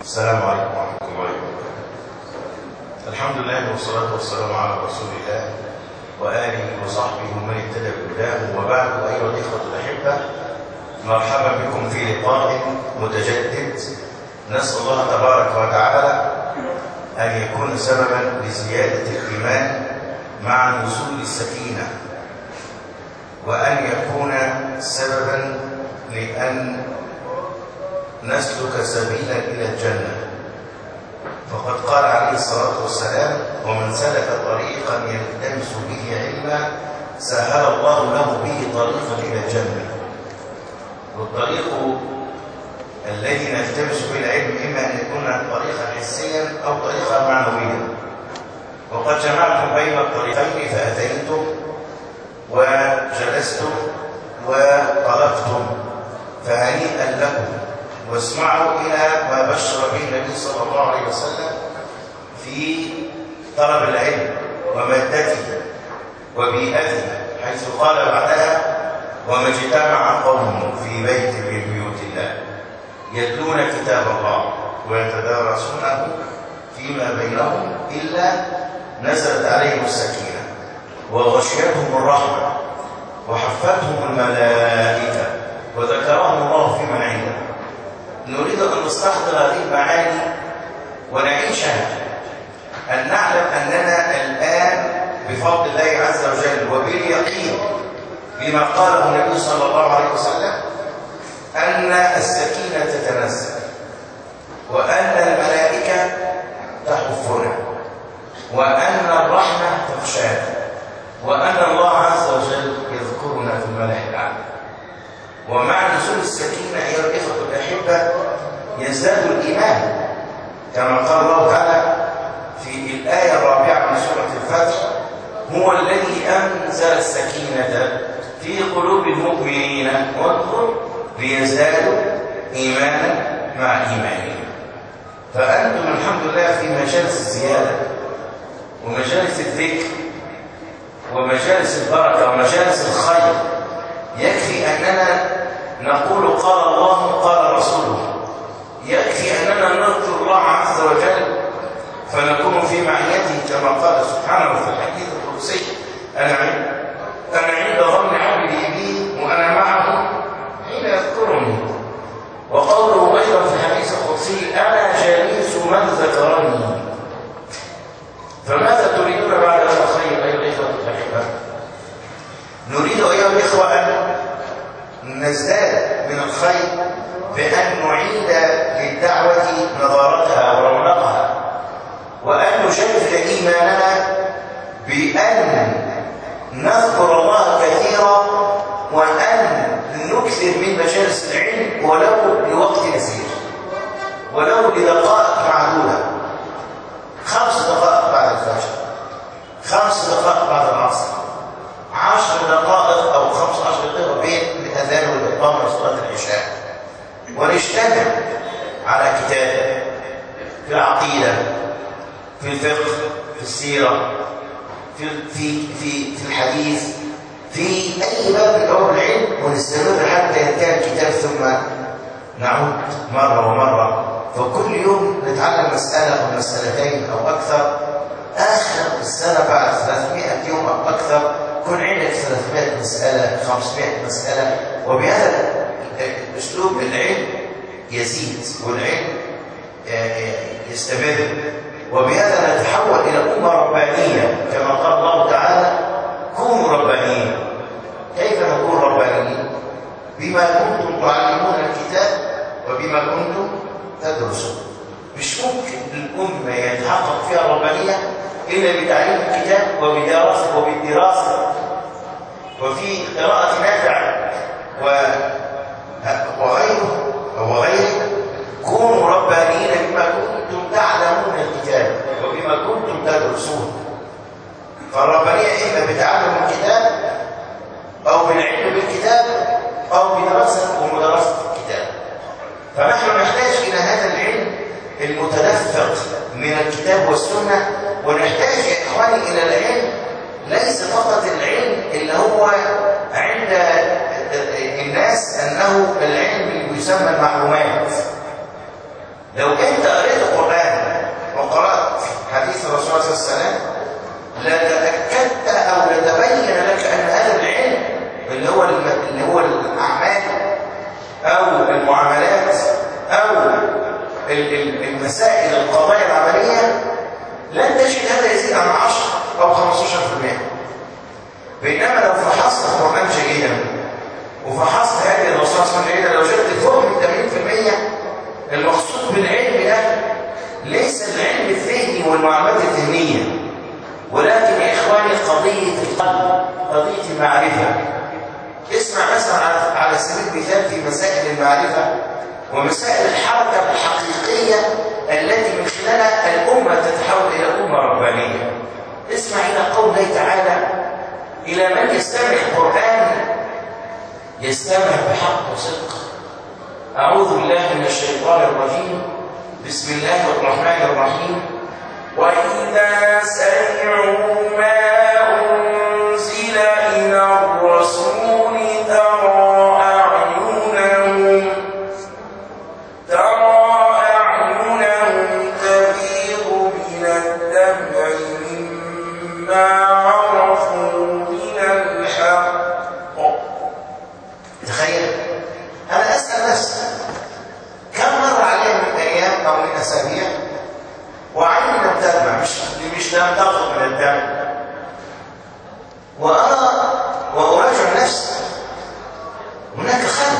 السلام عليكم ورحمة الله وبركاته الحمد لله والصلاة والسلام على رسول الله وآله وصحبه ومن اهتدى بهداه وبعد أيها الإخوة الأحبة مرحبا بكم في لقاء متجدد نسأل الله تبارك وتعالى أن يكون سببا لزيادة الإيمان مع نزول السكينة وأن يكون سببا لأن نسلك سبيلا إلى الجنة فقد قال عليه الصلاة والسلام ومن سلك طريقا يلتمس به علما سهل الله له به طريقا إلى الجنة والطريق الذي نلتمس به العلم إما أن يكون طريقا حسيا أو طريقا معنويا وقد جمعتم بين الطريقين فأتيتم وجلستم وطلبتم فهنيئا لكم واسمعوا إلى ما بشر به النبي صلى الله عليه وسلم في طلب العلم ومادته وبيئته حيث قال بعدها وما اجتمع قوم في بيت من بيوت الله يتلون كتاب الله ويتدارسونه فيما بينهم إلا نزلت عليهم السكينة وغشيتهم الرحمة وحفتهم الملائكة وذكرهم الله في من عنده نريد أن نستحضر هذه المعاني ونعيشها أن نعلم أننا الآن بفضل الله عز وجل وباليقين بما قاله النبي صلى الله عليه وسلم أن السكينة تتنزل وأن الملائكة تحفنا وأن الرحمة تخشانا وأن الله عز وجل يذكرنا في الملأ الأعلى ومع نزول السكينة أيها الإخوة الأحبة يزداد الإيمان كما قال الله تعالى في الآية الرابعة من سورة الفتح هو الذي أنزل السكينة في قلوب المؤمنين واذكر ليزدادوا إيمانا مع إيمانهم فأنتم الحمد لله في مجالس الزيادة ومجالس الذكر ومجالس البركة ومجالس الخير يكفي أننا نقول قال الله قال رسوله يكفي أننا نرجو الله عز وجل فنكون في معيته كما قال سبحانه في الحديث القدسي أنا أنا عند ظن عبدي بي وأنا معه حين يذكرني وقوله أيضا في الحديث القدسي أنا جليس من ذكرني فماذا تريدون بعد هذا الخير أيها الإخوة الأحبة نريد أيها الإخوة أن نزداد من الخير بأن نعيد للدعوة نضارتها ورونقها وأن نجدد إيماننا بأن نذكر الله كثيرا وأن نكثر من مجالس العلم ولو لوقت يسير ولو لدقائق معدودة خمس دقائق بعد الفجر خمس دقائق بعد العصر عشر دقائق أو خمس عشر دقائق بين الأذان والإقامة وصلاة العشاء ونجتمع على كتاب في العقيدة في الفقه في السيرة في في في في الحديث في أي باب من أبواب العلم ونستمر حتى ينتهي الكتاب ثم نعود مرة ومرة فكل يوم نتعلم مسألة أو مسألتين أو أكثر آخر السنة بعد 300 يوم أو أكثر كن عندك 300 مسألة 500 مسألة وبهذا الأسلوب العلم يزيد والعلم يستمر وبهذا نتحول إلى أمة ربانية كما قال الله تعالى كونوا ربانيين كيف نكون ربانيين؟ بما كنتم تعلمون الكتاب وبما كنتم تدرسون مش ممكن الأمة يتحقق فيها الربانية إلا بتعليم الكتاب وبدراسة وبالدراسة وفي قراءة نافع و... وغيره وغيره كونوا ربانيين بما كنتم تعلمون الكتاب وبما كنتم تدرسون فالربانية إما بتعلم الكتاب أو بالعلم بالكتاب أو بدراسة ومدرسة الكتاب فنحن نحتاج إلى هذا العلم المتدفق من الكتاب والسنة ونحتاج يا إخواني إلى العلم ليس فقط العلم اللي هو عند الناس أنه العلم اللي يسمى المعلومات لو أنت قريت اللي هو الم- اللي هو الاعمال او المعاملات او ال- ال- المسائل القضايا العمليه لن تجد هذا يزيد عن 10 او 15% بينما لو فحصت القران جيدا وفحصت هذه الرصاص جيدا لو وجدت فوق من 80% المقصود بالعلم ده ليس العلم الذهني والمعلومات الذهنيه ولكن يا اخواني قضيه القلب قضيه المعرفه اسمع مثلا على على سبيل المثال في مسائل المعرفه ومسائل الحركه الحقيقيه التي من خلالها الامه تتحول الى امه ربانيه اسمع الى قوله تعالى الى من يستمع القران يستمع بحق وصدق اعوذ بالله من الشيطان الرجيم بسم الله الرحمن الرحيم وإذا سمعوا ما أنزل إلى الرسول ترى أعينهم ترى أعينهم تفيض من الدمع مما عرفوا من الحق تخيل أنا أسأل نفسي كم مر علينا من أيام أو من أسابيع وعين لم تدمع مش مش لم تخرج من الدم وأرى وأراجع نفسي هناك خلل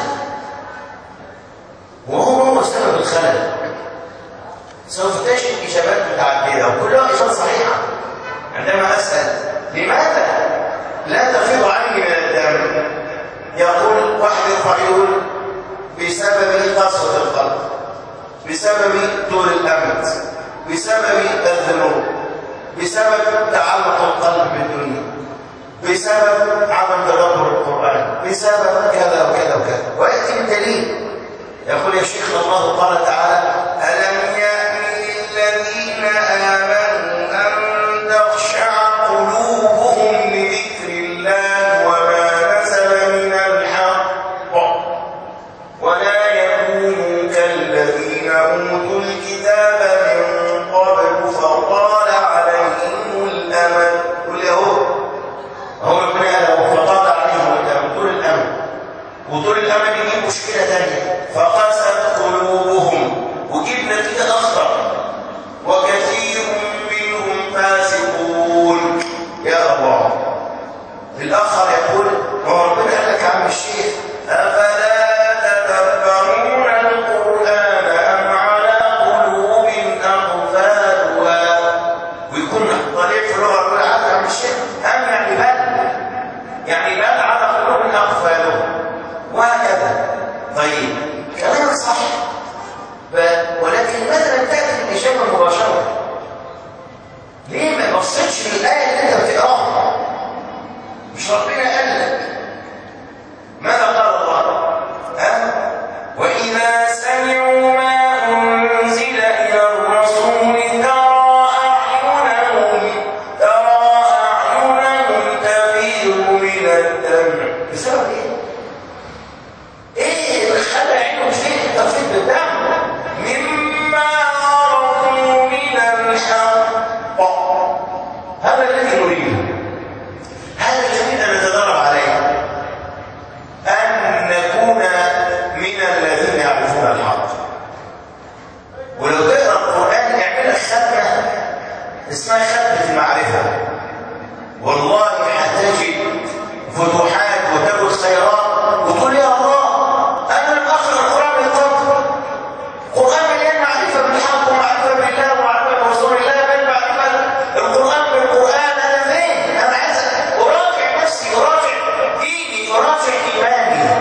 وهو هو سبب الخلل سوف تجد إجابات متعددة وكلها إجابات صحيحة عندما أسأل لماذا لا تفيض عني من الدم يقول واحد يرفع يقول بسبب قسوة القلب بسبب طول الأمد بسبب الذنوب بسبب تعلق القلب بالدنيا بسبب عدم تدبر القرآن بسبب كذا وكذا وكذا ويأتي الدليل يقول يا شيخ الله قال تعالى ألم يأن للذين آمنوا أن تخشع قلوبهم لذكر الله وما نزل من الحق ولا يكونوا كالذين أوتوا الكتاب من قبل فطال عليهم الأمل قل يا هو هو ربنا قال فطال عليهم الأمل طول الأمل وطول الأمل يجيب مشكلة تانية فقست قلوبهم وجيب نتيجة أخطر وكثير منهم فاسقون يا الله الآخر يقول هو ربنا قال لك يا عم الشيخ أفلا تتدبرون القرآن أم على قلوب أقفالها ويكون طريق في اللغة يقول عارف يا عم الشيخ أم يعني بل يعني بل على قلوب أقفالها وهكذا طيب كلامك صح ب- ولكن لماذا لم تأتي الإجابة مباشرة؟ ليه ما بصيتش للآية اللي أنت بتقراها؟ مش ربنا قال لك ماذا قال الله ها واذا سمعوا ما انزل الى الرسول ترى اعينهم ترى اعينهم تفيض من الدمع بسبب ايه ايه اللي خلى عينهم فيه تفيض بالدم مما عرفوا من الحق هذا الذي نريده هذا الذي نتدرب عليه أن نكون من الذين يعرفون الحق ولو تقرأ القرآن اعمل لك ختمة اسمها ختمة المعرفة والله هتجد فتوحات وتجد خيرات وتقول يا الله أنا لم أقرأ القرآن من قبل القرآن مليان معرفة بالحق ومعرفة بالله ومعرفة برسول الله بل معرفة القرآن بالقرآن أنا فين؟ أنا عايز أراجع نفسي أراجع ديني أراجع إيماني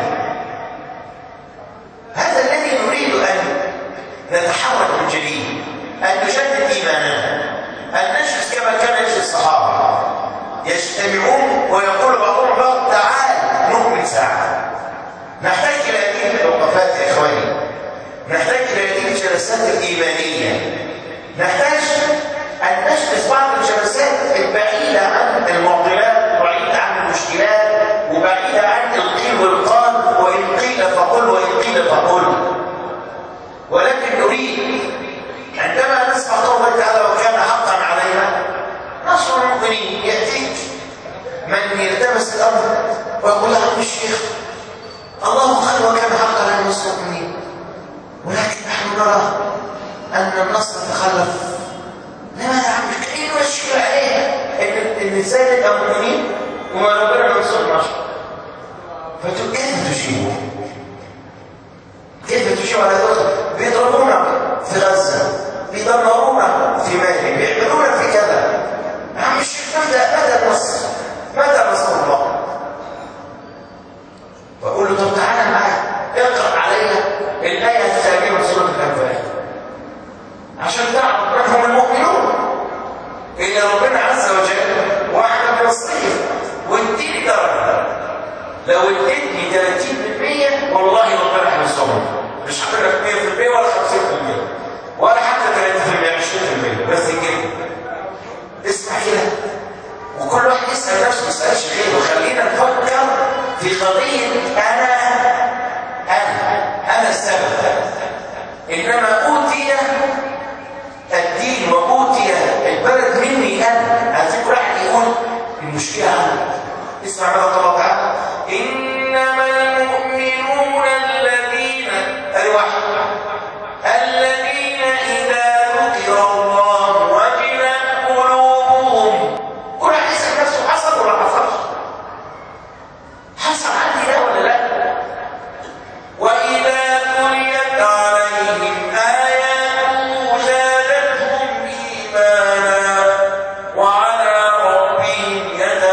هذا الذي نريد أن نتحرك من جديد أن نجدد إيماننا أن نجلس كما كان يجلس الصحابة يجتمعون ويقول بعضهم بعض تعال نؤمن ساعة نحتاج إلى هذه الوقفات يا إخواني نحتاج إلى هذه الجلسات الإيمانية نحتاج أن نجلس بعض الجلسات البعيدة عن المعضلات وبعيدة عن المشكلات وبعيدة عن القيل والقال وإن قيل فقل وإن قيل فقل ولكن نريد عندما نسمع قوله تعالى وكان حقا علينا نصر المؤمنين يأتيك من يلتمس الأمر ويقول لك مش الشيخ الله خير وكان حقا على المستقيمين ولكن نحن نرى أن النصر تخلف لماذا عم ايه المشكلة عليه إن الإنسان يبقى مؤمنين وما ربنا منصور نشر فكيف تجيبوا كيف تجيبوا على ذلك بيضربونا في غزة بيدمرونا في مالي بيعملونا في كذا عم الشيخ متى متى النصر متى نصر الله فأقول له طب تعالى معايا اقرأ عليا الآية الثانية من سورة الأنفال عشان تعرف منهم المؤمنون إن ربنا عز وجل وعد بنصره واديني درجة لو اديتني 30% والله ربنا هينصرني مش هقول لك 100% ولا 50% ولا حتى 30% 20% بس كده اسمع كده وكل واحد يسأل نفسه ما يسألش غيره خلينا نفكر في قضية أنا أنا أنا السبب إنما أوتي الدين وأوتي البلد مني أنا عايزين كل واحد يقول المشكلة عنه اسمع ماذا قال الله تعالى إنما المؤمنون الذين أي واحد الذين إذا ذكر الله وجلت قلوبهم كل واحد يسأل نفسه حصل ولا حصلش حصل عندي ده ولا لا وإذا تليت عليهم آياته زادتهم إيمانا وعلى ربهم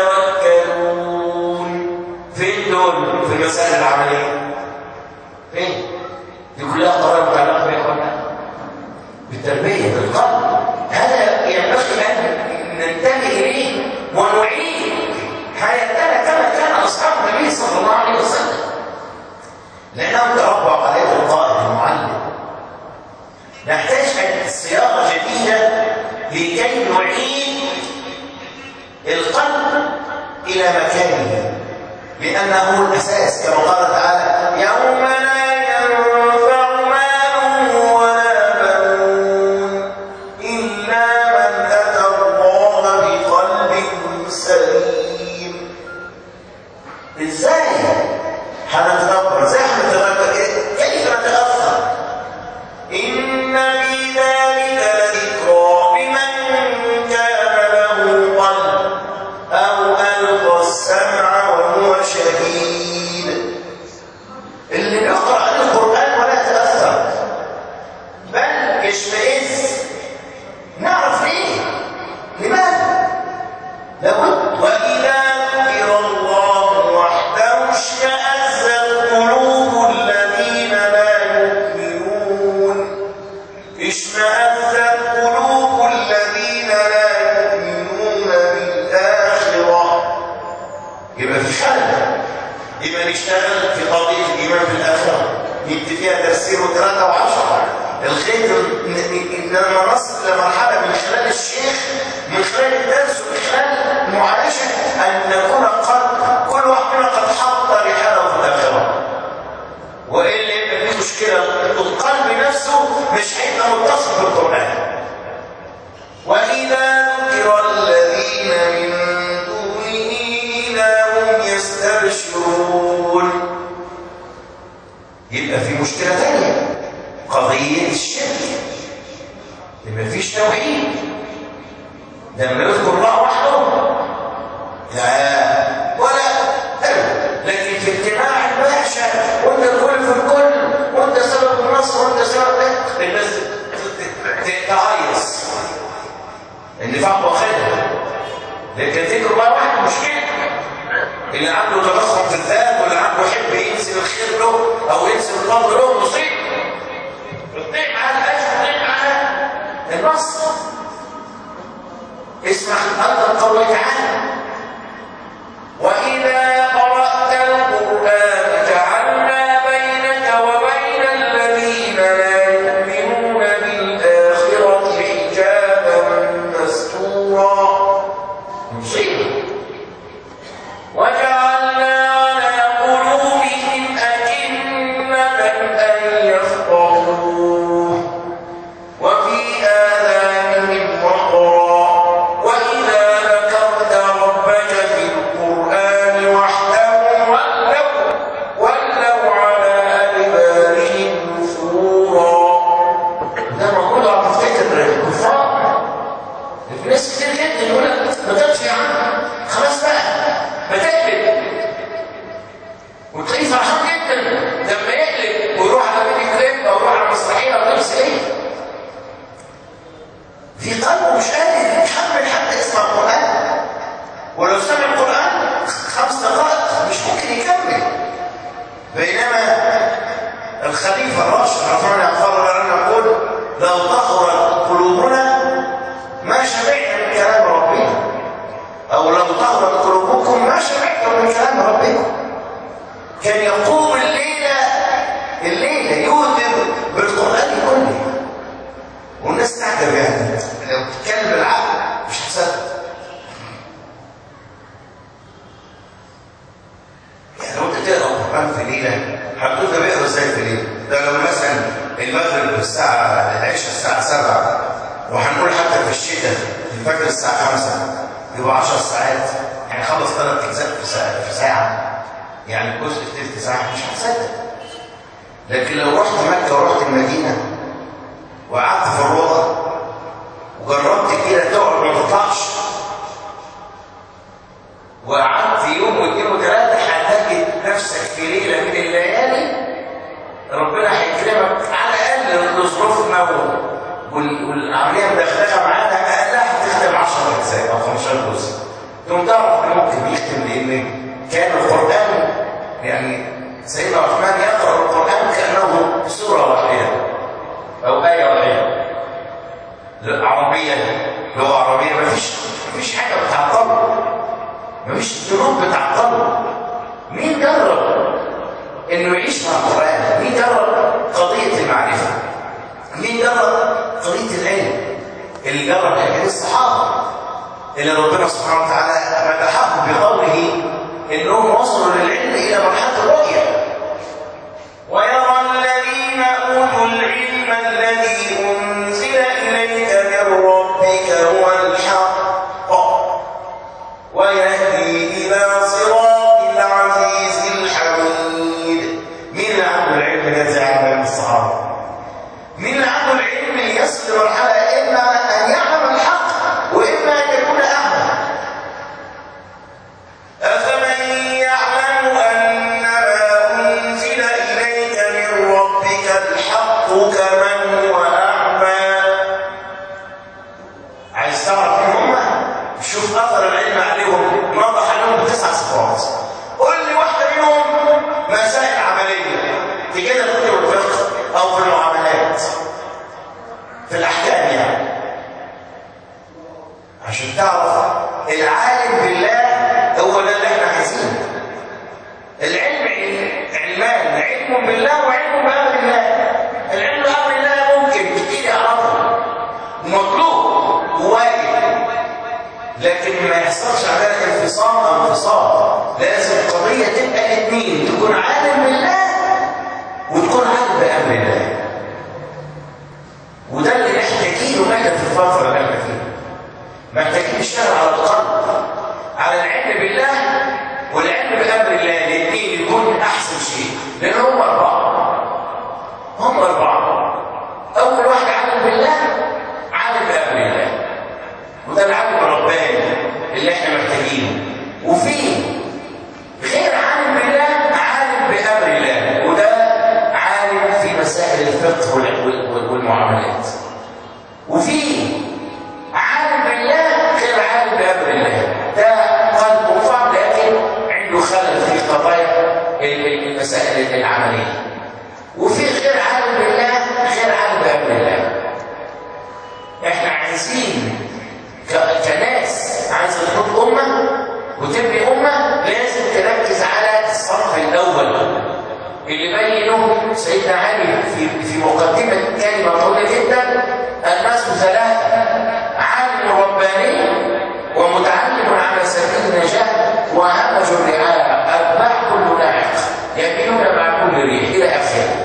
يتوكلون فين دول في المسائل العملية؟ فين؟ دي كلها قضايا متعلقة بإيه يا إخوانا؟ بالتربية بالقلب هذا ينبغي أن ننتبه إليه ونعيد حياتنا كما كان أصحاب النبي صلى الله عليه وسلم لأنهم تربوا عليه القائد المعلم نحتاج صياغة جديدة لكي نعيد القلب إلى مكانه لأنه الأساس كما قال تعالى يوم لا ينفع مال ولا بنون إلا من أتى الله بقلب سليم إزاي هنتدبر ازاي هنتدبر إيه؟ كيف نتأثر إن في ذلك لذكرى لمن كان له قلب أو ألقى السمع وهو شهيد اللي بيقرأ عليه القرآن ولا يتأثر بل يشمئز نعرف ليه لماذا لابد وإذا ذكر الله وحده اشمأزت قلوب الذين لا يؤمنون اشمأزت قلوب الذين لا يؤمنون بالآخرة يبقى في خلل يبقى نشتغل في قضية الإيمان بالآخرة ندي فيها تفسير وثلاثة وعشرة الخير إنما نصل لمرحلة من خلال الشيخ من خلال الدرس ومن خلال المعايشة أن نكون قد كل واحد منا قد حط رحاله في الآخرة وإلا يبقى في مشكلة القلب نفسه مش هيبقى متصل بالقرآن وإذا ذكر الذين من دونه إذا هم يستبشرون يبقى في مشكلة ثانية قضية الشرك ما فيش توحيد لما يذكر الله وحده لا ولا أبدا لكن في اجتماع الباشا وانت الكل في الكل وانت سبب النصر وانت سبب ده الناس تعيص النفاق واخدها لكن ذكر الله وحده مشكله اللي عنده تضخم في الذات واللي عنده يحب ينسب الخير له او ينسب الفضل له مصيبه اطيع على الاجر اطيع على النص اسمع ايضا قوله تعالى واذا قرات القران جعلنا بينك وبين الذين لا يؤمنون بالاخره حجابا مستورا مصيبه وجعلنا على قلوبهم بينما الخليفة الراشد رفعنا قال لنا نقول لو طهرت قلوبنا ما شبعنا من كلام ربنا أو لو طهرت قلوبكم ما شبعتم من كلام ربكم كان يقوم الليلة الليلة يوتر بالقرآن كله والناس تعجب يعني لو بتتكلم بالعقل مش هتصدق يعني لو انت تقرا القرآن في ليلة هتقول ده بيقرا ازاي في ليلة ده لو مثلا المغرب الساعة العشاء الساعة 7 وهنقول حتى في الشتاء الفجر الساعة 5 يبقى 10 ساعات يعني خلص ثلاث اجزاء في ساعة في ساعة يعني جزء في تلت ساعة مش هتصدق لكن لو رحت مكة ورحت المدينة وقعدت في الروضة وجربت كده تقعد ما تطلعش وقعدت يوم واثنين وثلاثة هتجد نفسك في ليلة من الليالي ربنا هيكرمك على الأقل ظروفنا والعملية مدخلة معانا أقلها هتختم 10 أجزاء أو 15 جزء تقوم تعرف إن ممكن يختم لأن كان القرآن يعني سيدنا عثمان يقرأ القرآن كأنه سورة واحدة أو آية واحدة عربية لغة عربية مفيش مفيش حاجة بتعطله مفيش ذنوب بتعطله مين جرب انه يعيش مع القرآن مين جرب قضية المعرفة مين جرب قضية العلم اللي جرب حاجات الصحابة اللي ربنا سبحانه وتعالى مدحهم بقوله انهم وصلوا للعلم الى مرحله الرؤيه ويرى الذين اوتوا العلم الذي انزل اليك من ربك هو الحق ويهدي الى صراط العزيز الحميد مين اللي عنده العلم الذي عنده الصحابه مين اللي عنده العلم ليصل لمرحله اما ان يعلم الحق واما ان يكون اعمى أفمن يعلم أن ما أنزل إليك من ربك الحق كمن هو أعمى عايز تعرف مين هم؟ شوف أثر العلم عليهم نضح عليهم بتسع صفات قول لي واحدة منهم مسائل عملية تجينا في كتب الفقه أو في المعاملات في الأحكام يعني عشان تعرف العالم بالله هو ده اللي احنا عايزينه العلم علمان علم بالله وعلم بأمر الله العلم بأمر الله ممكن كتير يعرفه ومطلوب وواجب لكن ما يحصلش عليها انفصام او انفصام لازم القضية تبقى الاثنين تكون عالم بالله وتكون عالم بأمر الله وده اللي محتاجينه احنا في الفترة اللي احنا فيها محتاجين نشتغل على القلب على العلم بالله والعلم بأمر الله الاثنين يكون أحسن شيء لأن هم أربعة هم أربعة أول واحد عالم بالله عالم بأمر الله وده العالم الرباني اللي احنا محتاجينه وفي غير عالم بالله عالم بأمر الله وده عالم في مسائل الفقه والمعاملات وفي عالم بالله غير عالم بأمر الله ده قلب مفعم لكن عنده خلل في قضايا المسائل العملية وفي غير عالم بالله غير عالم بأمر الله احنا عايزين كناس عايزة تحط أمة وتبني أمة لازم تركز على الصف الأول اللي بينه سيدنا علي في في مقدمة كلمة طويلة جدا الناس ثلاثة عالم رباني ومتعلم على سبيل النجاة وهمج الرعاية أتباع كل ناعق يميلون مع كل ريح إلى آخره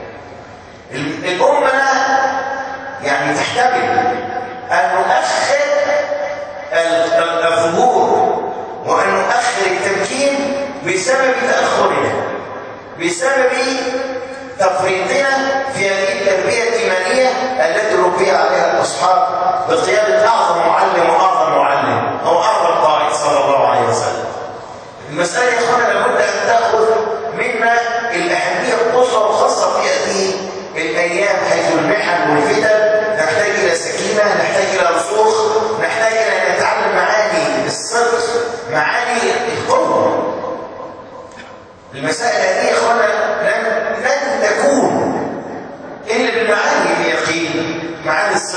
الأمة يعني تحتمل أن نؤخر الظهور وأن نؤخر التمكين بسبب تأخرنا بسبب تفريطنا في هذه التربية الإيمانية التي ربي عليها الأصحاب بقيادة أعظم معلم وأعظم معلم أو أعظم قائد صلى الله عليه وسلم المسألة يا إخوانا لابد أن تأخذ منا الأهمية القصوى الخاصة في هذه الأيام حيث المحن والفتن نحتاج إلى سكينة نحتاج إلى رسوخ نحتاج إلى أن نتعلم معاني الصدق معاني القرب المسائل هذه يا إخوانا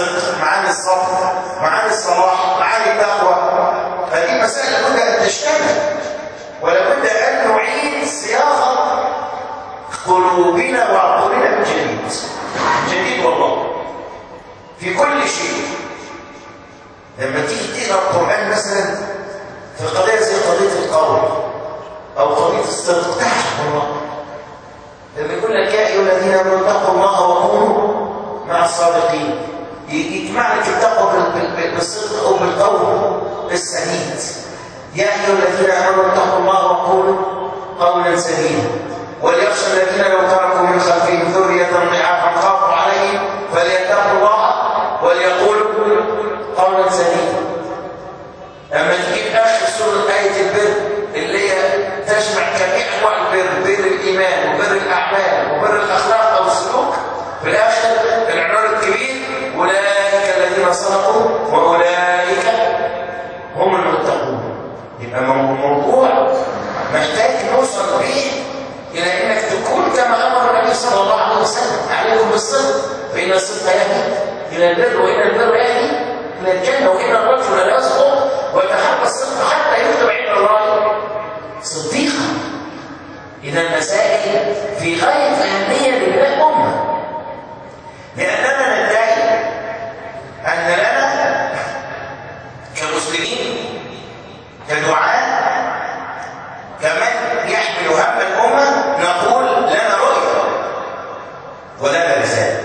الصدق معاني الصبر معاني الصلاح معاني التقوى هذه مسائل لابد ان تشتمل ولابد ان نعيد صياغه قلوبنا وعقولنا من جديد جديد والله في كل شيء لما تيجي تقرا القران مثلا في قضيه زي قضيه القول او قضيه الصدق تعجب الله لما يقول لك يا ايها الذين امنوا اتقوا الله وكونوا مع الصادقين يجمع لك التقوى بالصدق او بالقول السديد يا ايها الذين امنوا اتقوا الله وقولوا قولا سديدا وليخشى الذين لو تركوا من خلفهم ذريه ضعافا خافوا عليهم فليتقوا الله وليقولوا قولا سديدا اما تجيب اخر سوره ايه البر اللي هي تجمع جميع انواع البر بر الايمان وبر الاعمال وبر الاخلاق او السلوك في الاخر العنوان الكبير اولئك الذين صدقوا واولئك هم المتقون يبقى موضوع محتاج نوصل به الى انك تكون كما امر النبي صلى الله عليه وسلم عليكم بالصدق فان الصدق يهدي الى البر وان البر يهدي الى الجنه وان الرجل لا يصدق ويتحقق الصدق حتى يكتب عند الله صديقا اذا المسائل في غايه اهميه لله امه لاننا ندعي ان لنا كمسلمين كدعاء كمن يحمل هم الامه نقول لنا رؤيه ولنا رساله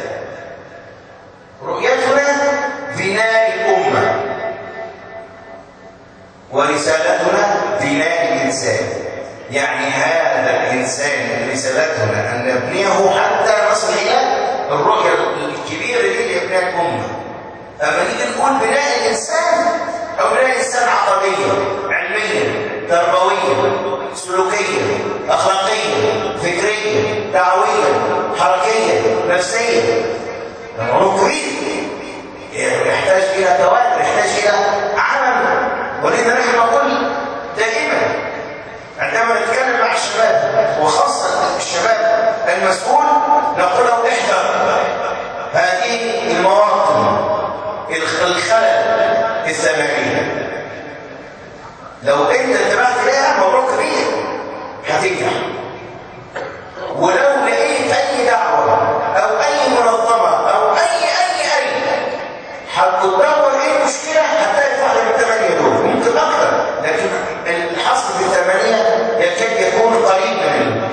رؤيتنا بناء الامه ورسالتنا بناء الانسان يعني هذا الانسان رسالتنا ان نبنيه حتى نصل الى الرؤيه الكبيره دي لابناء الامه اما نيجي نقول بناء الانسان او بناء الانسان عقديا علميا تربويا سلوكيا اخلاقيا فكريا دعويا حركيا نفسيا موضوع كبير يحتاج الى تواتر يحتاج الى عمل ولذا نحن نقول دائما عندما نتكلم مع الشباب وخاصه الشباب المسؤول نقول له احذر هذه المواطن الخلل الثمانيه لو انت انتبهت لها موضوع كبير هتنجح ولو لقيت اي دعوه او اي منظمه او اي اي اي هتدور ايه المشكله هتلاقي فعلا من الثمانيه دول ممكن اكثر لكن الحصر في الثمانيه يكاد يكون قريبا منه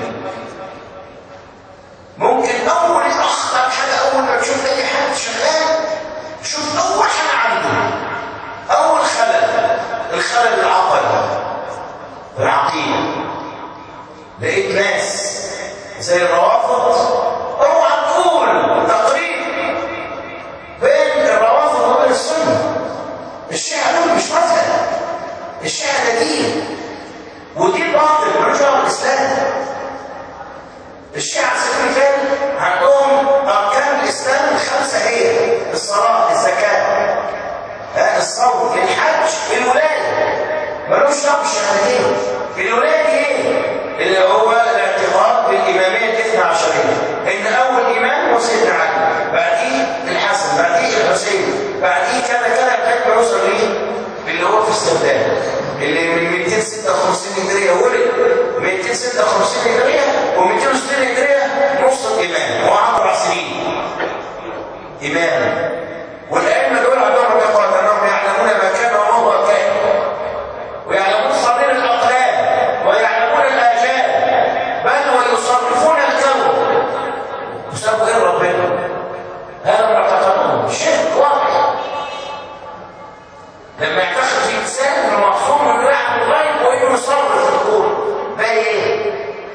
ممكن اول اخطر حاجه اول ما تشوف اي حد شغال شوف اول حاجه عنده اول خلل الخلل العقلي العقيده لقيت ناس زي الروافض اوعى تقول تقريب بين الروافض وبين السنه الشيعه دول مش مثل الشيعه ده دين ودين باطل ملوش دعوه بالاسلام الشيعة سكرتين عندهم أركان الإسلام الخمسة هي الصلاة الزكاة الصوم الحج الولاية ملوش دعوة بالشهادتين الولاية ايه؟ اللي هو الاعتقاد بالإمامية الاثنى عشرية إن أول إمام هو سيدنا علي بعديه الحسن بعديه الحسين بعديه كذا كذا لغاية ما يوصل ليه؟ اللي هو في السودان اللي من 256 هجرية ولد 256 هجرية و260 هجرية نص الإمام هو أربع سنين إمام والأئمة دول عندهم اعتقاد أنهم يعلمون ما كان وما هو كائن ويعلمون صغير الأقلام ويعلمون الآجال بل ويصرفون الكون يسموا إيه ربنا هذا من اعتقادهم شرك واضح لما يعتقد في انسان انه معصوم انه يعمل الغيب وانه يصرف الكون ده ايه؟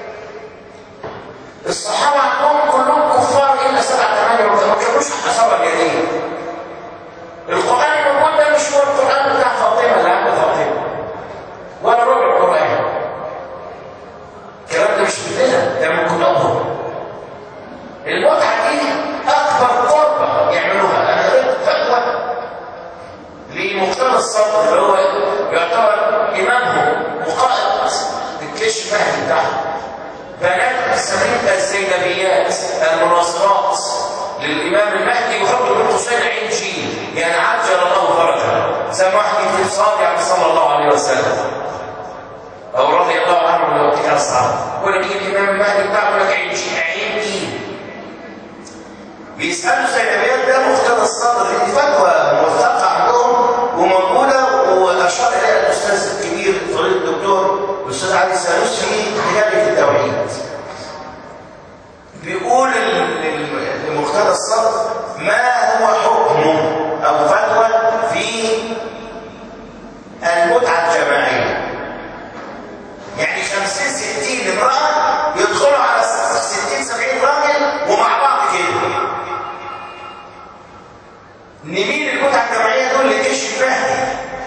الصحابه عندهم كلهم كفار الا سبعه ثمانيه ما كانوش حسب اليدين القران الموجود ده مش هو القران بتاع فاطمه اللي عند فاطمه ولا ربع القران الكلام ده مش مننا ده من كتبهم المتعه دي اكبر قربه يعملوها انا قريت فتوى لمقتدى الصدر اللي هو يعتبر امامهم وقائد الجيش المهدي بتاعهم بنات السمين الزينبيات المناصرات للامام المهدي وحط بين قوسين عين شين يعني عجل الله فرجه زي ما واحد يكتب صاد يعني صلى الله عليه وسلم او رضي الله عنه من وقتها الصحابه يقول لك الامام المهدي بتاعه لك عين شين عين مين بيسألوا زينبيات ده مقتضى الصدر دي فتوى موثقة عندهم وموجودة وأشار إليها الأستاذ الكبير فضيلة الدكتور الأستاذ علي سانوس في كتابه التوحيد. بيقول لمقتضى الصدر ما هو حكم أو فتوى في المتعة الجماعية. يعني 50 60 امرأة يدخلوا على 60 70 راجل ومع بعض كده. نميل المتعة الجماعية دول لجيش المهدي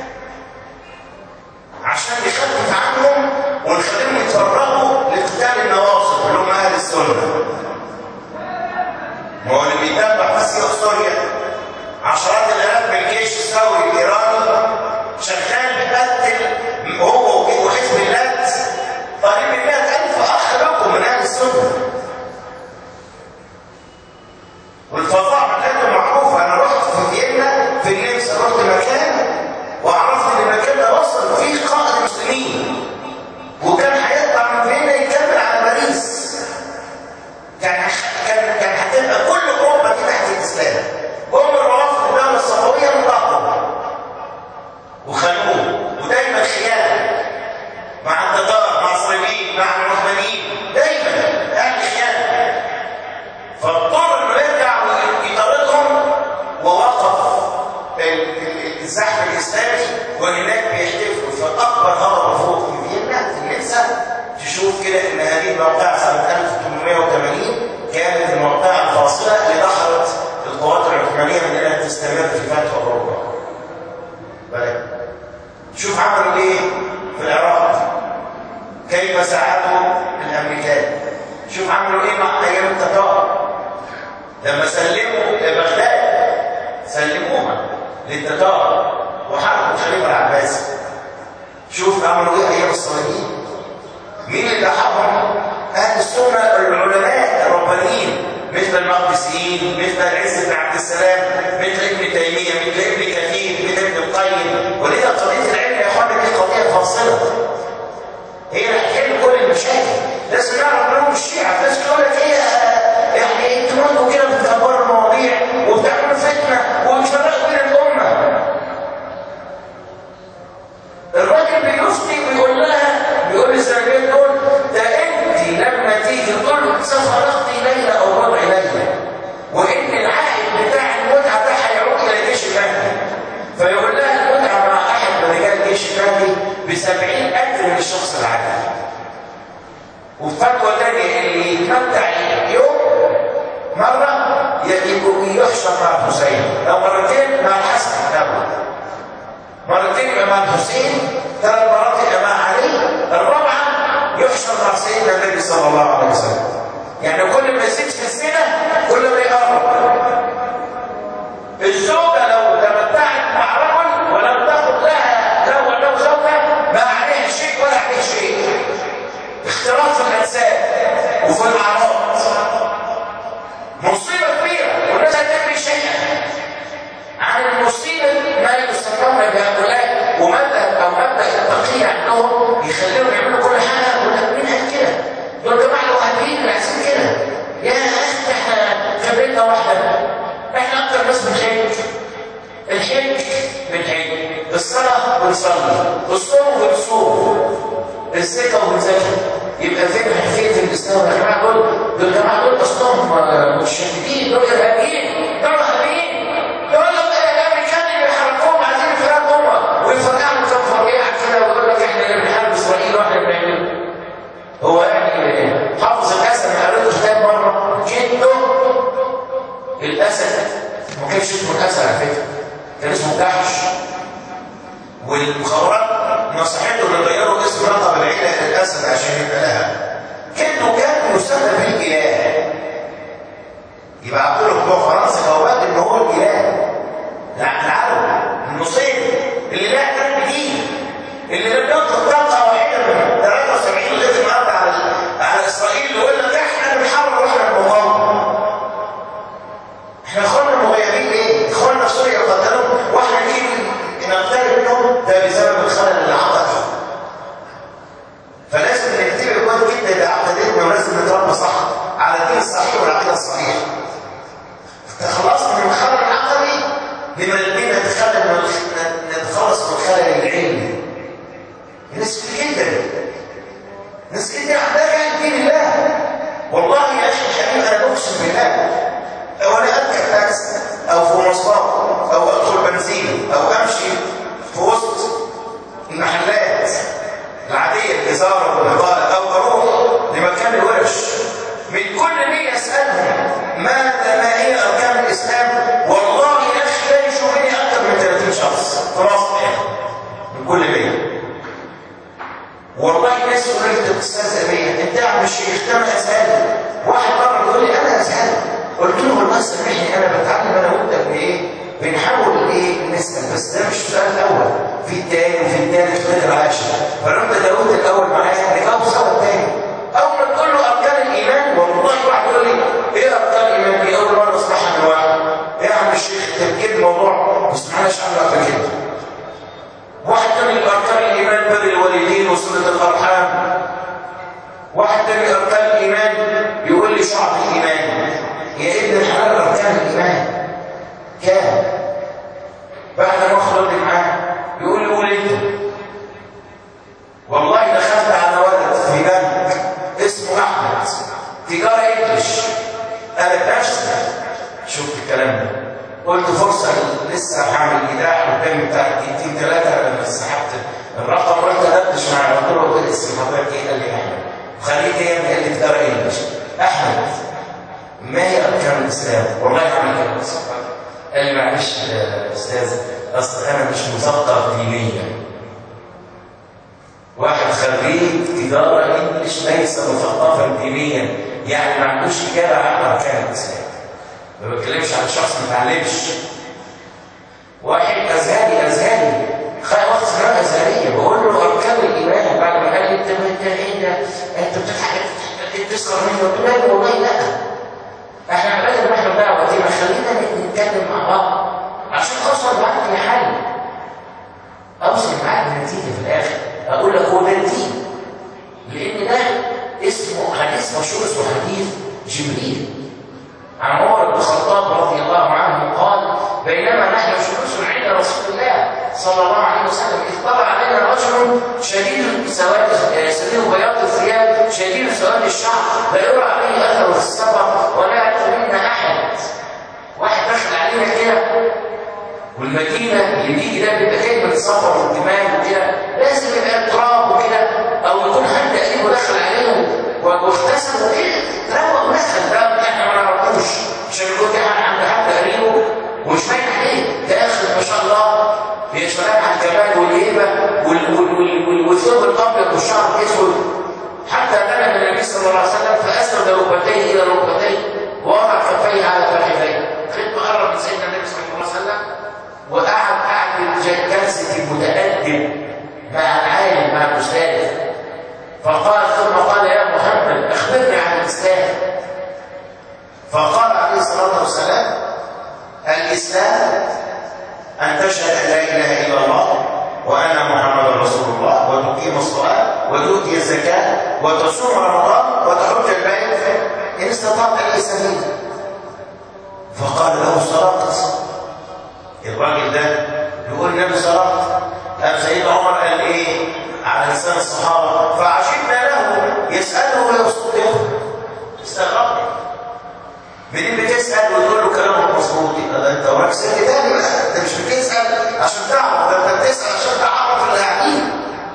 عشان يخفف عنهم ونخليهم يتفرغوا لقتال النواصب اللي هم اهل السنه. ما هو اللي بيتابع في سوريا عشرات الالاف من الجيش الثوري الايراني شغال بيقتل هو وحزب الله قريب من 100000 اخ لكم من اهل السنه. والفظاعه بتاعته معروفه انا رحت في فيينا في النمسا رحت مكان وعرفت ان المكان ده اصلا فيه قائد مسلمين وكان هيطلع من فيينا يكمل على باريس كان كان كان هتبقى كل اوروبا دي تحت الاسلام هم الروافض الدوله الصفويه مضاقوا وخانوه ودايما خيانه مع التتار مع الصليبيين مع العثمانيين دايما اهل خيانه فاضطر انه يرجع ويطاردهم ووقف الزحف الاسلامي وهناك بيحتفلوا فاكبر هضبه فوق في فيينا في النمسا تشوف كده ان هذه الموقعه سنه 1880 كانت الموقعه الفاصله اللي دخلت القوات العثمانيه من انها تستمر في فتح اوروبا. بالك شوف عملوا ايه في العراق كيف ساعدوا الامريكان شوف عملوا ايه مع ايام التتار لما سلموا بغداد سلموها للتتار وحرقوا الخليفه العباسي شوف عملوا ايه ايام الصليبيين مين اللي حرم اهل السنه العلماء الربانيين مثل المقدسيين مثل العز بن عبد السلام مثل ابن تيميه مثل ابن كثير مثل ابن القيم ولذا قضيه العلم يا اخوانا دي قضيه فاصله هي اللي هتحل كل المشاكل لازم نعرف منهم الشيعه الناس تقول لك ايه يعني انتوا برضه كده بتكبروا المواضيع وبتعملوا فتنه وبتفرقوا بين الامه الراجل بيفتي ويقول لها بيقول للزوجين دول ده انت لما تيجي تقول سوف نقضي ليله او ربع ليله وان العائد بتاع المتعه ده هيعود الى جيش المهدي فيقول لها المتعه مع احد من رجال جيش المهدي ب 70000 من الشخص العادي وفتوى تانية اللي يتمتع يوم مرة يحشر مع الحسين أو مرتين مع الحسن الأول مرتين يبقى مع الحسين ثلاث مرات يبقى مع علي الرابعة يحشر مع سيدنا النبي صلى الله عليه وسلم يعني كل ما يزيد في السنة كل ما يقرب الزوجة لو تمتعت مع رجل ولم تاخد لها لو له زوجة ما عليها شيء ولا عليه شيء اختلاط في الأجساد وفي الأعراض مصيبة كبيرة والناس هتعمل شيئا عن المصيبة ما يسمون بهؤلاء ومبدأ أو مبدأ التقية عندهم يخليهم يعملوا كل حاجة يقول لك مين قال كده؟ دول جماعة الوهابيين اللي عايزين كده يا أخي احنا خبرتنا واحدة احنا أكتر ناس بنحج الحج بنحج الصلاة بنصلي الصوم بنصوم الزكاة وبنزكي يبقى فين فين في الاسلام يا جماعه دول دول الجماعه دول اصلهم مشددين دول ارهابيين دول ارهابيين دول الامريكان اللي بيحركوهم عايزين يفرقوا هم ويفرقعوا كم فرقعه كده ويقول لك احنا اللي بنحارب اسرائيل واحنا اللي بنعمله هو يعني حافظ الاسد انا قريته كتاب مره جده الاسد ما كانش اسمه الاسد على فكره كان اسمه جحش والمخابرات نصحته ان يغيروا اسم لقب العيله للاسد عشان يبقى لها كانه كان مسمى بالاله يبقى عبد له بتوع فرنسا جوابات ان هو الاله العرب المصيبه اللي لا كان جديد اللي لم ينطق طلقه واحده من 73 لغايه النهارده على على اسرائيل يقول لك احنا اللي بنحاول واحنا المقاومه تجاره انجلش انا بنفسي شفت الكلام ده قلت فرصه لسه هعمل ايداع قدامي بتاع دقيقتين ثلاثه لما سحبت الرقم رحت ادردش معاه قلت له قول اسم حضرتك ايه قال لي احمد وخليك ايه قال لي تجاره انجلش احمد ما هي اركان الاسلام؟ والله عمل كده قال لي معلش يا استاذ اصل انا مش مثقف دينيا واحد خريج تجاره انجلش ليس مثقفا دينيا يعني ما عندوش اجابه عن اركان الاسلام ما بتكلمش عن شخص ما اتعلمش واحد ازهري ازهري خد واخد ثانويه ازهريه بقول له اركان الايمان بعد ما قال لي انت انت ايه ده انت بتضحك بتسكر مني قلت له والله لا احنا بدل ما احنا بقى وقتنا خلينا نتكلم مع بعض عشان اوصل معاك لحل اوصل معاك لنتيجه في الاخر اقول لك هو ده الدين لان ده اسمه حديث مشهور اسمه حديث جبريل عن عمر بن الخطاب رضي الله عنه قال بينما نحن جلوس عند رسول الله صلى الله عليه وسلم اذ طلع علينا رجل شديد سواد شديد بياض الثياب شديد سواد الشعر لا يرى عليه اثر في السفر ولا يعرف منا احد واحد دخل علينا كده والمدينه اللي بيجي ده بيبقى جاي من السفر والجمال وكده لازم يبقى تراب وكده او يكون حد قريب ودخل عليه واغتسل وكده روق ودخل ده احنا ما نعرفوش عشان يكون في حد عند حد قريبه ومش باين عليه ده اخر ما شاء الله هي شباب على الجمال والهيبه والثوب الابيض والشعر الاسود حتى نام النبي صلى الله عليه وسلم فاسند ركبتيه الى ركبتيه ووضع كفيه على فخذيه خدمه قرب من سيدنا النبي صلى الله عليه وسلم وقعد قعد جلسه المتادب مع العالم مع الاستاذ فقال ثم قال يا محمد اخبرني عن الاسلام فقال عليه الصلاه والسلام الاسلام ان تشهد ان لا اله الا الله وان محمدا رسول الله وتقيم الصلاه وتؤتي الزكاه وتصوم رمضان وتحج البيت ان استطعت اليه سبيلا فقال له صدقت الراجل ده يقول النبي صدقت قام سيدنا عمر قال ايه على لسان الصحابه فعجبنا له يساله ويصدقه استغربنا منين بتسال وتقول له كلامك مظبوط يبقى انت وراك سر تاني بقى انت مش بتسال عشان تعرف ده انت بتسال عشان تعرف اللي قاعدين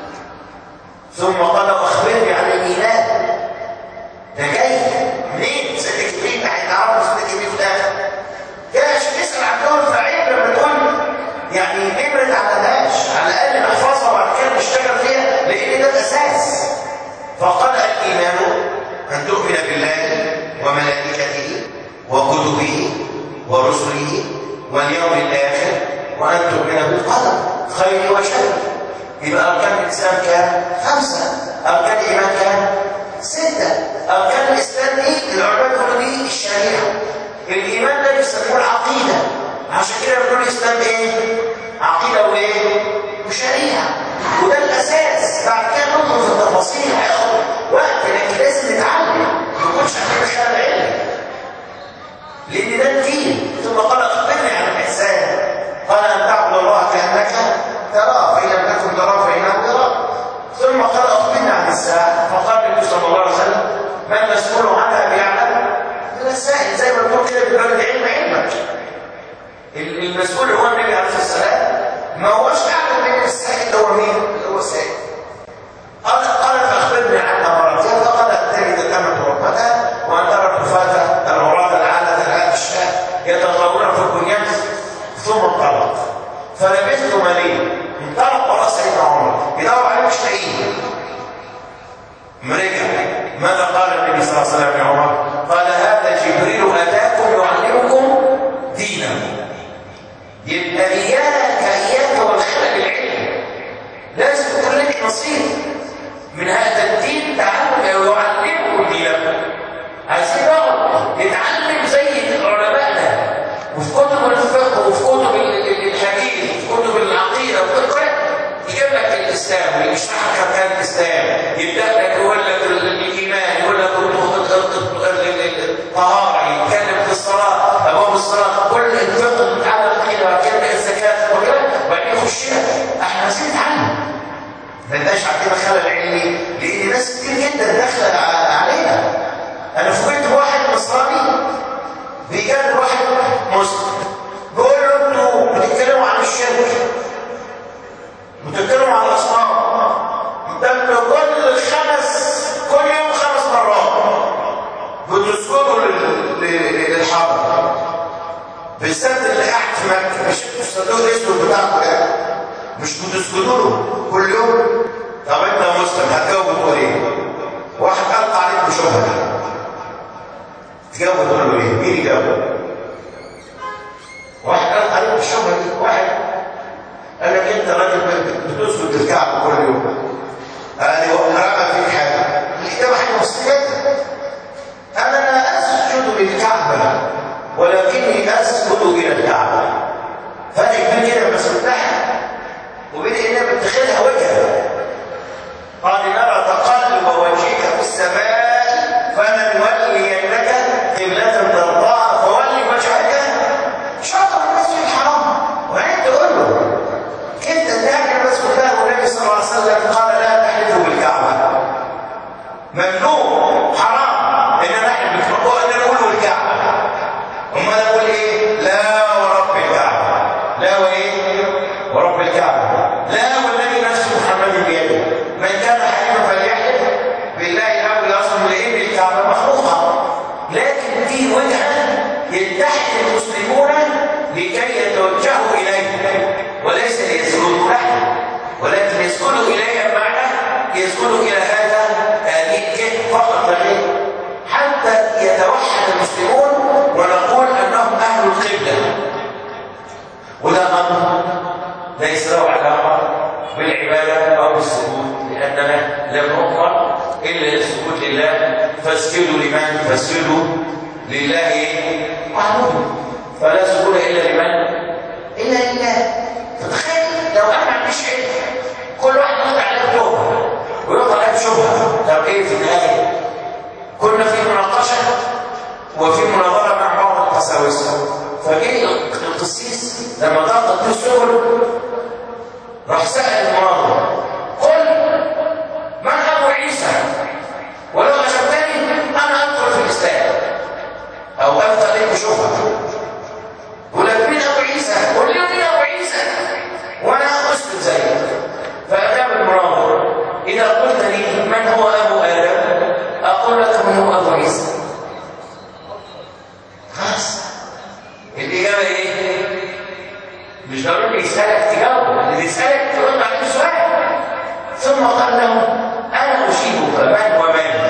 ثم قال اخبرني عن الايمان ده جاي منين صدق مين هيتعرف صدق مين في الاخر جاي عشان تسال عن دول فعيب لما تقول يعني نبرد على داش على الاقل نحفظها وبعد كده نشتغل فيها لان ده الاساس فقال الايمان ان تؤمن بالله وملائكته وكتبه ورسله واليوم الاخر وان تؤمن بالقدر خير وشر يبقى اركان الاسلام كام؟ خمسه اركان الايمان كام؟ سته اركان الاسلام دي العلماء بيقولوا دي الشريعه الايمان ده بيسموه العقيده عشان كده بنقول الاسلام ايه؟ عقيده وايه؟ وشريعه وده الاساس بعد كده ندخل في التفاصيل هياخد وقت لكن لازم نتعلم ما نكونش عندنا خيال علمي لان ده الدين ثم قال اخبرني عن الاحسان قال ان تعبد الله كانك تراه فان لم تكن تراه فانه يراك ثم قال اخبرني عن الساعه فقال النبي صلى الله عليه وسلم ما المسؤول عنها بيعلم من السائل زي ما بنقول كده بيقول العلم علمك المسؤول هو النبي عليه الصلاه والسلام ما هوش اعلم من السائل اللي هو مين؟ اللي هو السائل قال قال فاخبرني عن امراتها فقال تجد الامه ربتها وان ترى الكفاه العراة العاله العاده الشاه يتطاولون في البنيان ثم انطلق فلبثت مليا انطلق وراء سيدنا عمر يدور عليه مش لاقيه مرجع ماذا قال النبي صلى الله عليه وسلم يا عمر؟ قال هذا جبريل اتاكم يعلمكم دينكم يبقى اياك اياك والخلل العلمي لازم يكون لك نصيب من هذا الدين تعلم ويعلمكم دينكم عايزين نقعد نتعلم زي علمائنا وفي كتب الفقه وفي كتب الحديث وفي كتب العقيده وفي كل يجيب لك الاسلام ويشرح لك اركان الاسلام يبدا لك يقول لك الايمان يقول لك الطهاره يتكلم في الصلاه ابواب الصلاه كل الفقه بتاع العقيده وبعد كده الزكاه وكده وبعدين يخش احنا عايزين نتعلم ما يبقاش عندنا خلل علمي لان ناس كتير جدا داخله علينا انا فوجئت بيجاد واحد مسلم بيقول له انتوا بتتكلموا عن الشرك بتتكلموا عن الاصنام ده انتوا كل خمس كل يوم خمس مرات بتسجدوا لل- لل- للحرب بالذات اللي قاعد في مكه مش الصندوق الاسود بتاعكم ده مش بتسجدوا له كل يوم طب انت يا مسلم هتجاوب تقول ايه؟ واحد القى عليك بشبهه تجاوب تقول له ايه؟ مين يجاوب؟ واحد القى عليك بالشبهه دي واحد قال لك انت راجل بتسجد للكعبه كل يوم قال لي رمى فيك حاجه الاجابه حاجه بسيطه انا لا اسجد للكعبه ولكني اسجد الى الكعبه فرق كبير كده بس مفتاح وبين انها بتخيلها وجهه قال نرى تقلب وجهك في السماء فلنولينك قبلة ترضاها فولي وجهك شطر المسجد الحرام وبعدين تقول له كنت تهاجم المسجد له والنبي صلى الله عليه وسلم قال لا تحلفوا بالكعبة ممنوع حرام ان نحلف بالكعبة ان نقول الكعبة امال اقول ايه لا ورب الكعبة لا وايه ورب الكعبة لا والذي نفس محمد بيده من كان حليفا فليحلف بالله او يصم لان الكعبة مخلوقة لكن في وجهة يتحد المسلمون لكي يتوجهوا اليه وليس ليسجدوا له ولكن يسجدوا اليه بمعنى يسجدوا الى هذا هذه الكهف فقط لا غير حتى يتوحد المسلمون ونقول انهم اهل القبله وده امر ليس له علاقه بالعباده او بالسجود لاننا لم نؤمر الا للسجود لله فاسجدوا لمن فاسجدوا لله وحده فلا سجود الا لمن الا لله فتخيل لو انا ما عنديش علم كل واحد يقطع عليه شبهه ويقطع عليه شبهه طب ايه في النهايه كنا في مناقشه وفي مناظره مع بعض القساوسه فجه القسيس لما ضاقت به السبل راح سال المناظر قل من ابو عيسى ولو اجبتني انا ادخل في الاسلام او القى عليك شبهه يقول لك مين ابو عيسى قل لي مين ابو عيسى وانا اسكت زيك فاجاب المناظر اذا قلت لي من هو ابو ادم اقول لك من هو ابو عيسى خلاص الاجابه ايه مش ضروري يسالك تجاوب اللي يسالك ترد عليه سؤال ثم قال له انا اجيبك من ومن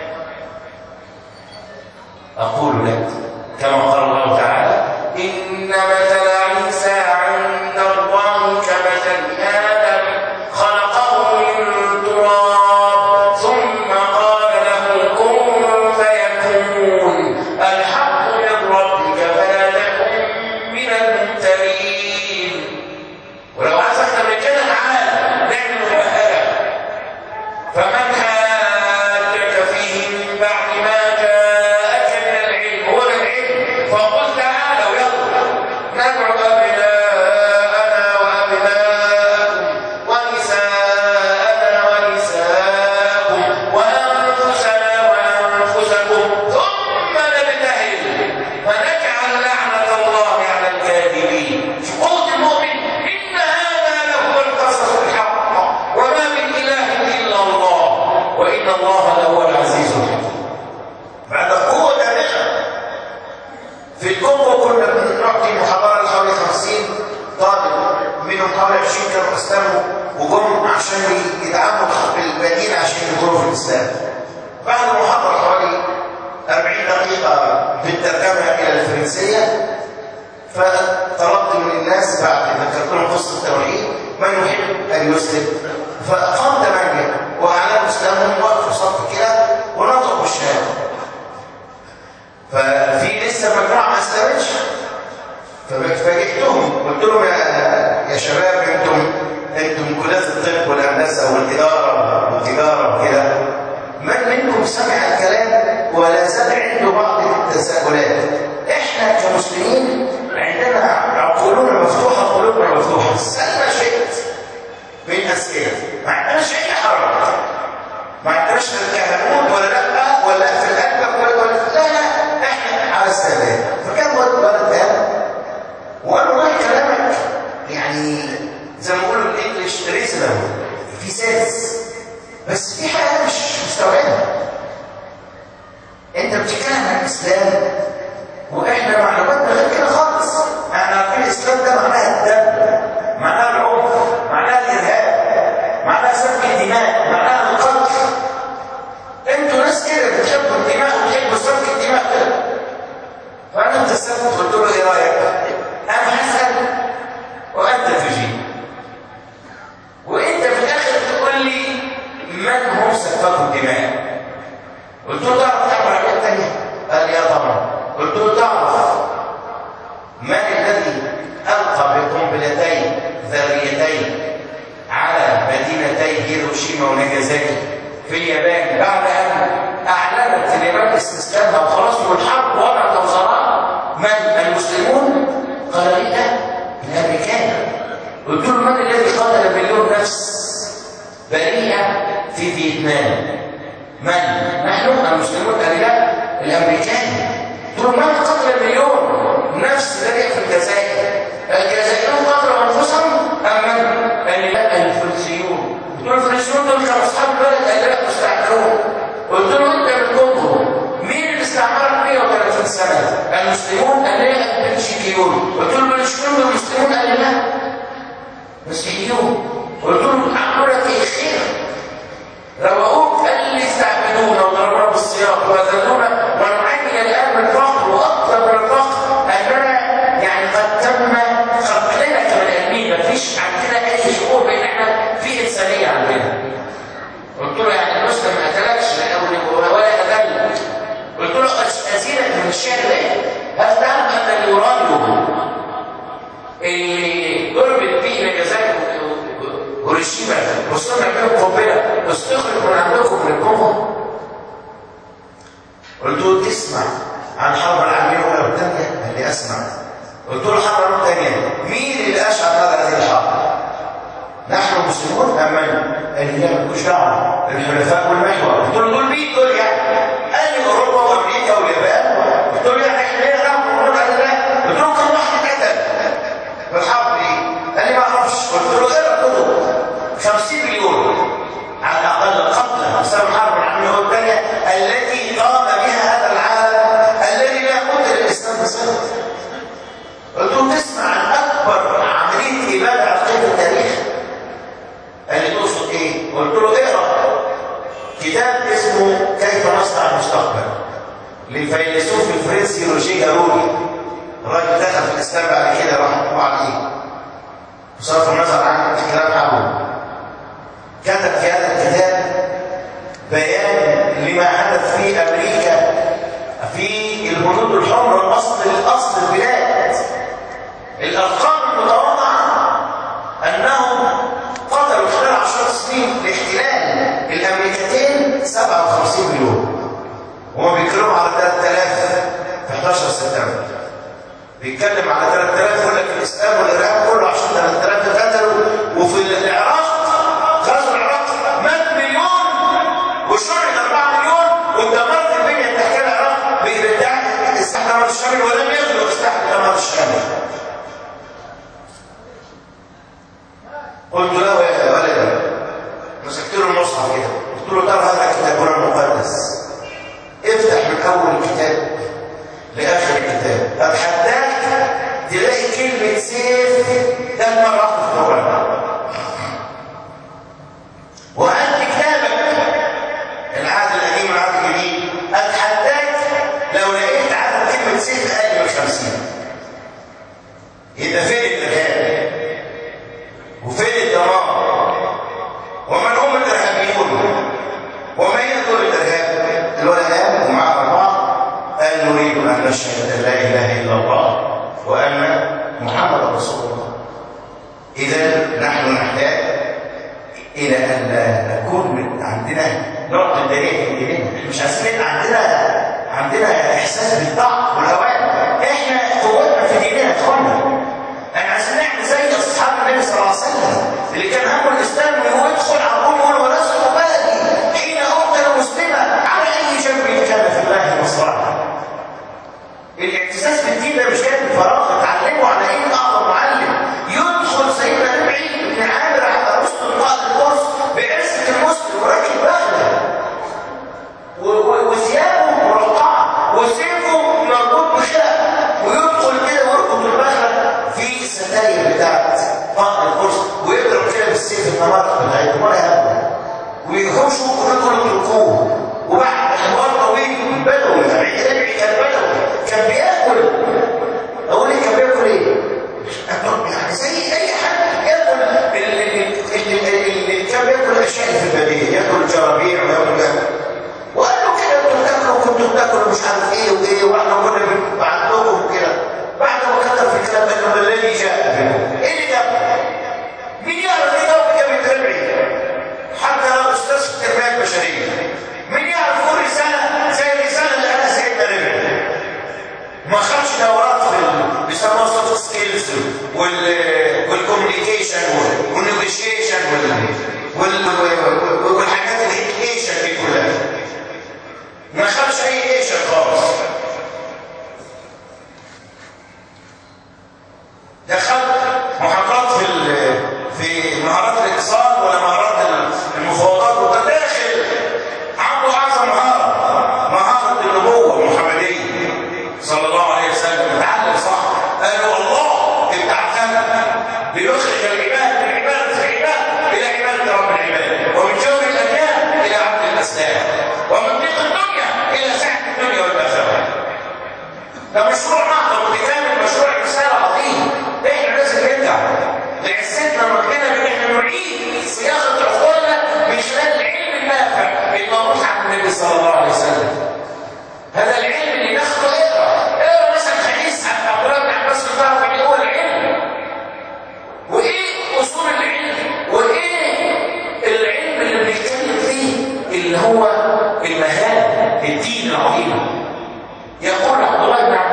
اقول لك كما قال الله تعالى ان مثل عيسى عند الله كمثل ادم خلقه من تراب ثم قال له كن فيكون الحق من ربك فلا تكن من الممترين ولو عايز اكتر من كده تعالى نعمل مبهره فمن حاجك فيه من بعد ما جاءك من العلم هو ده العلم فقل تعالوا يلا ندعو ابناءنا وابناءكم ونساءنا ونساءكم وانفسنا وانفسكم ثم نبتهل فنجعل لعنه الله على الكاذبين في قوه المؤمن ان هذا لهو القصص الحق وما من اله الا الله وان الله لهو العزيز الحكيم بعد قوه بالغه في الكونغو كنا بنعطي محاضره لحوالي 50 طالب منهم حوالي 20 كانوا اسلموا وجم عشان يدعموا الباقيين عشان يدخلوا في الاسلام. بعد المحاضره حوالي 40 دقيقه بالترجمه الى الفرنسيه فطلبت من الناس بعد ما ذكرت لهم قصه التوحيد من يحب ان يسلم فاقام ثمانيه واعلنوا اسلامهم وقفوا صف كده ونطقوا الشهاده ففي لسه مجموعه ما اسلمتش ففاجئتهم قلت لهم يا يا شباب انتم انتم كليه الطب والهندسه والاداره والتجاره وكده من منكم سمع الكلام ولا زال عنده بعض التساؤلات احنا كمسلمين عندنا عقولنا مفتوحه قلوبنا مفتوحه اسال ما شئت من اسئله ما عندناش اي حرج ما عندناش لا الكهنوت ولا لا ولا في القلب ولا ولا لا لا احنا على السلام ثاني دول من قتل مليون نفس ذلك في الجزائر الجزائريون قتلوا انفسهم ام من؟ قال لي لا الفلسطينيون دول الفلسطينيون دول كانوا اصحاب البلد قال لا مستعمرون قلت له انت من كونغو مين اللي استعمرك 130 سنه؟ المسلمون قال لي البلشيكيون قلت له البلشيكيون دول مسلمون قال لي لا مسيحيون قلت له عملوا لك ايه خير روقوك قال لي استعبدونا وضربونا بالسياق واذلونا ونعاني الان من الفقر واكثر من الفقر اننا يعني قد تم قتلنا كبني ادمين مفيش عندنا اي شعور بان احنا في انسانيه عندنا قلت له يعني المسلم ما قتلكش ولا اذل قلت له ازيدك من الشعر ده هل تعلم ان اليورانيوم اللي ضربت به نجازاكي هيروشيما وصلنا منكم قنبله استخرج من عندكم من الكونغو قلت له تسمع عن الحرب العالميه الاولى والثانيه قال لي اسمع قلت له الحرب العالميه الثانيه مين اللي اشعل هذا هذه الحرب نحن المسلمون ام من؟ قال لي لا مالكوش دعوه الحلفاء والمحور قلت له دول مين دول يعني؟ قال لي اوروبا وامريكا واليابان قلت له يعني احنا ليه دعوه بالحروب قال لي لا قلت له كم واحد اتقتل في الحرب دي؟ قال لي ما اعرفش قلت له اقرا كتب 50 مليون على الاقل قتلى بسبب الحرب العالميه الثانيه التي قام بها هذا العالم الذي لا بد للاسلام بصله قلت له تسمع عن اكبر عمليه اباده عقليه في التاريخ قال لي تقصد ايه؟ قلت له اقرا كتاب اسمه كيف نصنع المستقبل للفيلسوف الفرنسي روجيه جاروني الراجل دخل في الاسلام بعد كده رحمه الله عليه بصرف النظر عن الكلام حوله كتب في هذا الكتاب بيان لما حدث في امريكا في الهنود الحمر الاصل الاصل البلاد الارقام المتواضعه انهم قتلوا خلال عشر سنين لاحتلال الامريكتين 57 مليون وهم بيتكلموا على 3000 في 11 سبتمبر بيتكلم على 3000 يقول لك الاسلام والارهاب كله عشان 3000 قتلوا وفي العراق غزو العراق مات مليون وشرد 4 مليون ودمرت البنيه التحتيه العراق بادعاء استحمار الشامل ولم يغلق استحمار الشامل قلت له يا ولد مسكت له المصحف كده قلت له ترى هذا كتابنا المقدس افتح من اول الكتاب لاخر الكتاب اتحداك تلاقي كلمه سيف ثلاث مرات في القران وأنت كتابك العهد القديم والعهد الجديد أتحداك لو لقيت عدد كلمة سيف أقل من 50 يبقى فين الإرهاب؟ وفين الدمار؟ ومن هم الإرهابيون؟ ومن يدخل الإرهاب؟ الولدان ومع أربعة قال نريد أن نشهد أن لا إله إلا الله وأن محمد رسول الله إذا نحن نحتاج الى ان نكون من عندنا نوع من الدليل في ديننا احنا مش عايزين يبقى عندنا عندنا احساس بالضعف والهوان احنا قوتنا في ديننا يا اخوانا احنا عايزين نعمل زي اصحاب النبي صلى الله عليه وسلم اللي كان همه الاسلام وهو يدخل على الروم يقول ولست ابالي حين اقتل مسلما على اي جنب كان في الله مصرعا الاعتزاز بالدين ده مش كان بفراغ اتعلموا على ايه اعظم معلم يدخل سيدنا نبعي بن عامر على رسل قائد القرص بعزة المسلم وراكب بغلة وثيابه مرقعة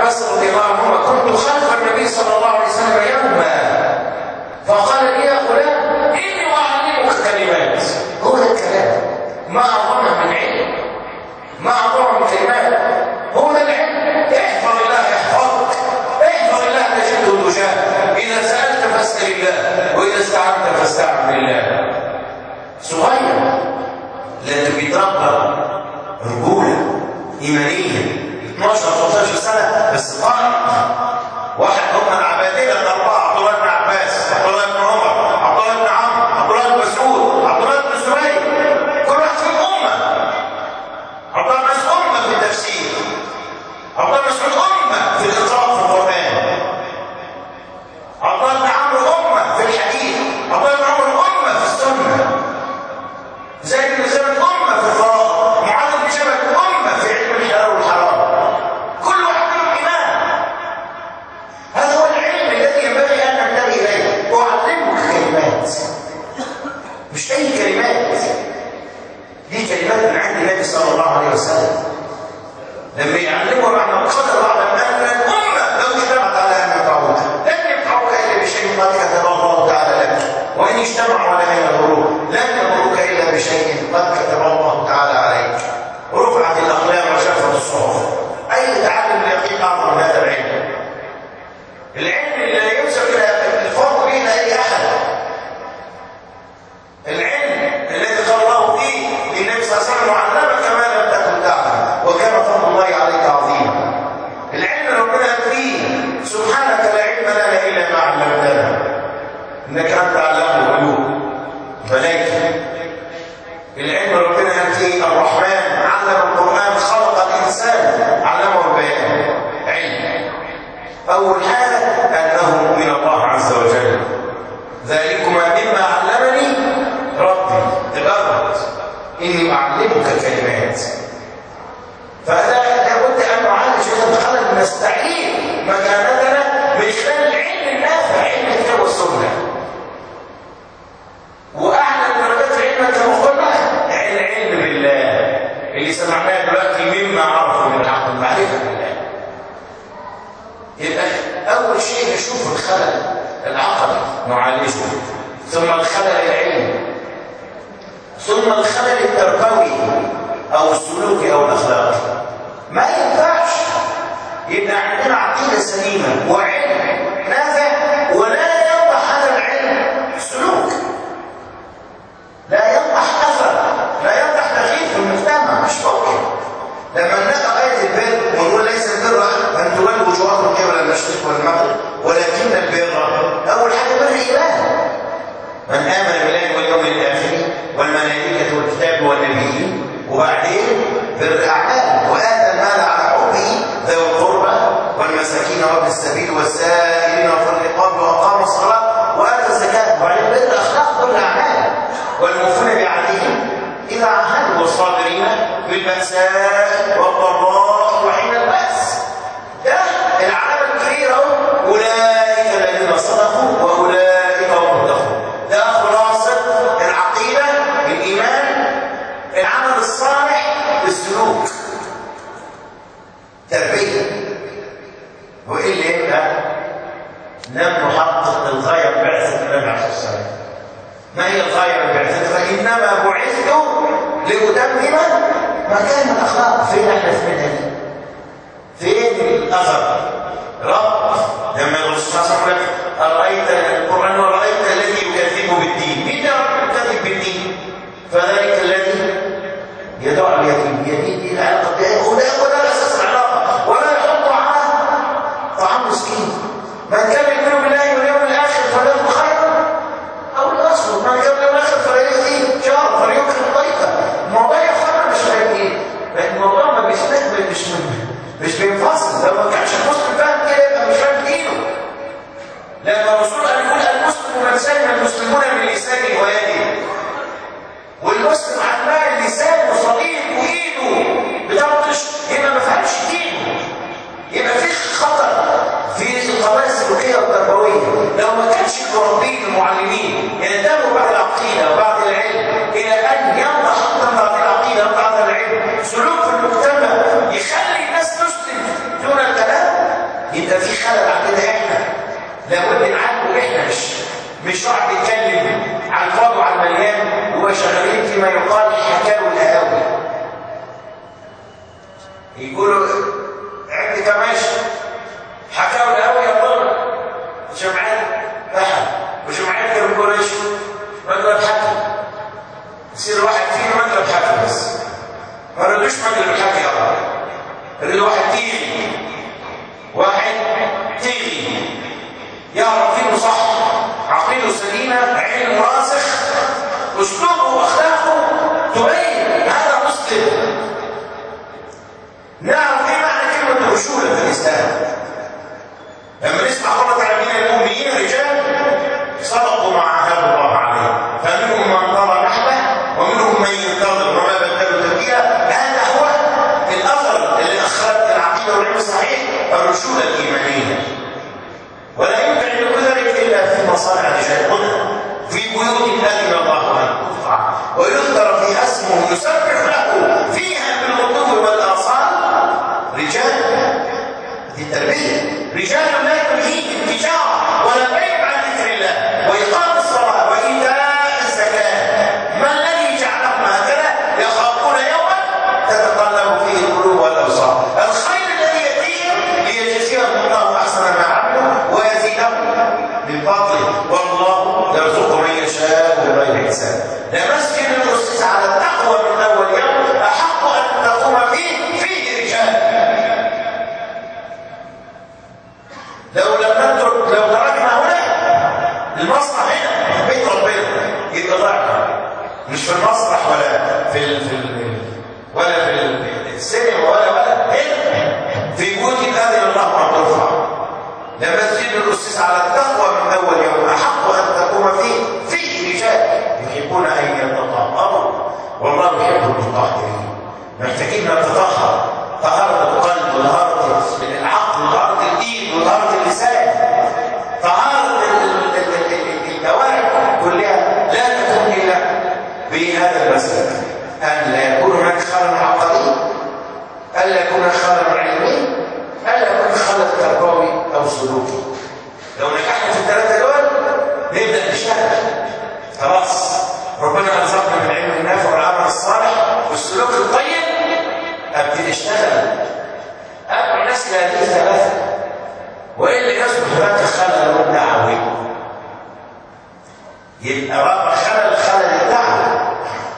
عباس رضي الله عنهما كنت خلف النبي صلى الله عليه وسلم يوما فقال لي يا غلام اني اعلمك كلمات هو ده الكلام ما اعظمها من علم ما اعظمها من كلمات هو ده العلم احفظ الله يحفظك احفظ الله تجده تجاه اذا سالت فاسال الله واذا استعنت فاستعن بالله صغير لازم بيتربى رجوله ايمانيه 12 13 سنه بس قائد واحد هم العبادله الاربعه عبد الله بن عباس عبد الله بن عمر عبد الله بن عمرو عبد الله بن مسعود عبد الله بن زبير كل واحد فيهم امه عبد الله بن مسعود امه في التفسير عبد الله بن مسعود امه في القراءه في القران عبد الله بن عمرو امه في الحديث عبد الله بن عمرو امه في السنه زيد بن ثابت امه في الفرائض معاذ بن جبل امه في علم الحلال والحرام كل واحد منهم امام هذا هو العلم الذي ينبغي ان ننتبه اليه اعلمك كلمات مش اي كلمات دي كلمات من عند النبي صلى الله عليه وسلم لما يعلمه معنى قدر بعض ان الامه لو اجتمعت على ان ينفعوك لن ينفعوك الا بشيء قد كتبه الله تعالى لك وان اجتمعوا على ان يضروك لن يضروك الا بشيء قد كتبه الله تعالى عليك رفعت الاقلام وشفت الصحف اي تعلم اليقين اعظم من هذا العلم العلم اللي لا ينسب الى الفرق بين اي احد العلم الذي قال الله فيه للنبي صلى الله عليه وسلم وعلمك ما لم تكن تعلم وكان فضل الله عليك عظيما العلم ربنا قال فيه سبحانك لا علم لنا الا ما علمتنا انك انت علام الغيوب ملائكه العلم ربنا قال فيه الرحمن علم القران خلق الانسان علمه البيان علم اول حاجه انه من الله عز وجل ذلكما مما علمني ربي تجرد اني اعلمك كلمات فهذا لابد ان نعالج هذا الخلل نستعين مكانتنا من خلال العلم النافع علم الكتاب والسنه واعلى درجات العلم كما قلنا العلم بالله اللي سمعناه دلوقتي مما عرفوا من الحق المعرفه بالله يبقى اول شيء نشوف الخلل العقلي نعالجه ثم الخلل العلمي ثم الخلل التربوي او السلوكي او الاخلاقي ما ينفعش يبقى عندنا عقيده سليمه وعلم نافع ولا يوضح هذا العلم سلوك لا يوضح اثر لا يوضح تغيير في المجتمع مش ممكن لما نقرا ايه البر ونقول ليس البر ان تولوا وجوهكم قبل المشرق والمغرب ولكن البر اول حاجه بر الاله من امن بالله واليوم الاخر والملائكه والكتاب والنبيين وبعدين بر اعمال واتى المال على حبه ذوي القربى والمساكين وابن السبيل والسائلين وفي الرقاب واقاموا الصلاه واتى الزكاه وبعدين بر اخلاق بر اعمال والموفون بعهدهم اذا عاهدوا والصابرين بالبأساء والضراء وحين البأس ده العلامة الكبيرة اهو أولئك الذين صدقوا وأولئك هم المتقون ده خلاصة العقيدة الإيمان العمل الصالح السلوك تربية وإلا يبقى لم نحقق الغاية بعثة النبي عليه الصلاة والسلام ما هي الغاية من بعثته فإنما بعثت لأتمم مكان الأخلاق فين احنا في منهج فين الأثر رب لما الرسول صلى الله عليه وسلم أرأيت القرآن ورأيت الذي يكذب بالدين مين يا رب يكذب بالدين فذلك الذي يدعو اليتيم يتيم العلاقة ولا ولا أساس العلاقة ولا يحط على طعام مسكين من كان يؤمن بالله واليوم الآخر فله خيرا أو الأصل من كان يوم الآخر فلا يؤذي جار فليكرم ضيفه الموضوع يا اخوانا مش فاهم ايه لأن الموضوع ما بيستقبل مش مش بينفصل لو ما كانش المسلم فاهم كده يبقى مش فاهم دينه لما الرسول قال يقول المسلم من سلم المسلمون من لسانه ويده والمسلم عمال لسانه صديق وايده بتبطش يبقى ما فهمش دينه يبقى في خطر في القضايا السلوكيه والتربويه لو ما كانش المربين المعلمين ينتبهوا بعد العقيده وبعد العلم الى ان يوضح اكثر بعد العقيده وبعد العلم سلوك في المجتمع يخلي الناس تسلم دون الكلام يبقى في خلل عندنا احنا لابد نعالجه احنا مش مش واحد بيتكلم عن الفاضي وعن المليان وشغالين فيما يقال الحكاوي والقهاوي يقولوا عندي كماشي حكاوي القهاوي يا طلع جمعات احد وجمعات كانوا بيقولوا ايش؟ مقلب حكي يصير واحد فينا مقلب حكي بس ما ردوش مقلب الحكي يا الله ردوا واحد تيجي واحد تيجي يعرف فيه صح عقيده سليمه علم راسخ اسلوبه واخلاقه تبين هذا مسلم نعرف ايه معنى كلمه الرشوله في الاسلام لما نسمع قولة على من المؤمنين رجال صدقوا ما عاهدوا الله عليه فمنهم من قضى نحبه ومنهم من ينتظر وما بدلوا تبديلا هذا هو الاثر اللي اخرج العقيده والعلم الصحيح الرشوله الايمانيه ولا يمكن ان يكون ذلك الا في مصانع الرجال هنا في بيوت اذن الله ان ترفع ويذكر فيها اسمه يسبح له فيها بالغدو والاصال رجال دي التربيه رجال لا تلهيهم التجاره ولا بيع عن ذكر الله واقام الصلاه وايتاء الزكاه ما الذي جعلهم هكذا يخافون يوما تتقلب فيه القلوب والابصار الخير الذي ياتيهم ليجزيهم الله احسن ما عملوا ويزيدهم من فضله والله يرزق من يشاء بغير حساب لمسجد اسس على التقوى من اول يوم احق ان تقوم فيه فيه رجال لو لم نترك لو تركنا هنا المسرح هنا بيت ربنا يبقى ضعنا مش في المسرح ولا في ال في ال ولا في ال- السينما ولا ولا هنا في بيوت اذن الله ان ترفع لمسجد اسس على التقوى من اول يوم احق ان تقوم فيه فيه رجال يحبون ان يتطهروا والله يحب المتطهرين محتاجين نتطهر طهارة القلب وطهارة العقل وطهارة الإيد وطهارة اللسان طهارة ال- ال- ال- ال- الجوارح كلها لا تكون إلا بهذا المسلك أن لا يكون هناك خلل عقلي ألا يكون خلل علمي ألا يكون خلل تربوي أو سلوكي لو نجحنا في الثلاثة دول نبدأ نشتغل خلاص ربنا رزقنا من العلم النافع والعمل الصالح والسلوك الطيب ابتدي اشتغل ادعو الناس لهذه الثلاثه والا يصبح هناك خلل دعوي يبقى رابع خلل خلل الدعوه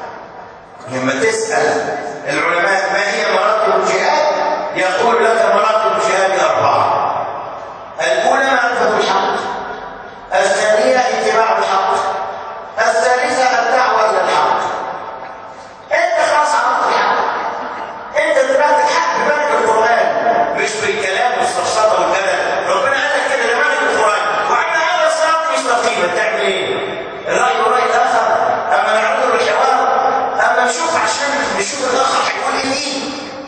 لما تسال العلماء ما هي مراتب الجهاد يقول لك مراتب الجهاد اربعه الاولى معرفه الحق الثانيه اتباع الحق الثالثه الدعوه الى الحق انت خلاص عرفت الحق انت تبعت الحق بمعنى القران مش بالكلام والسرسطه والكلام ربنا قال لك كده بمعنى القران وعند هذا الصراط مستقيما تعمل ايه؟ الراي وراي الاخر اما نعود للحوار اما نشوف عشان نشوف الاخر هيقول ايه ليه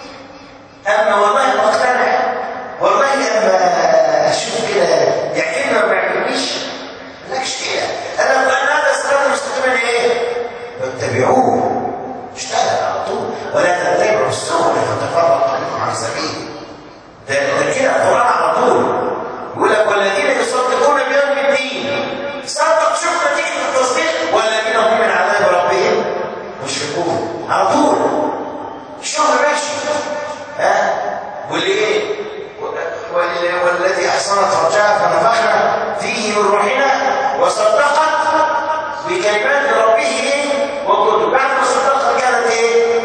اما والله ما اقتنع والله اما اشوف كده يعجبني وما يعجبنيش مالكش كده انا وان هذا الصراط مستقيما ايه؟ فاتبعوه اشتغل على طول ولا تتبعوا السبل فتفرق بكم عن سبيله ده ده كده القران على طول يقول لك والذين يصدقون بيوم الدين صدق شوف نتيجه التصديق والذين هم من عذاب ربهم مشفقون على طول الشغل ماشي ها واللي ايه وال- والذي احسنت فرجها فنفخنا فيه من روحنا وصدقت بكلمات ربه ايه وكتب بعد ما صدقت كانت ايه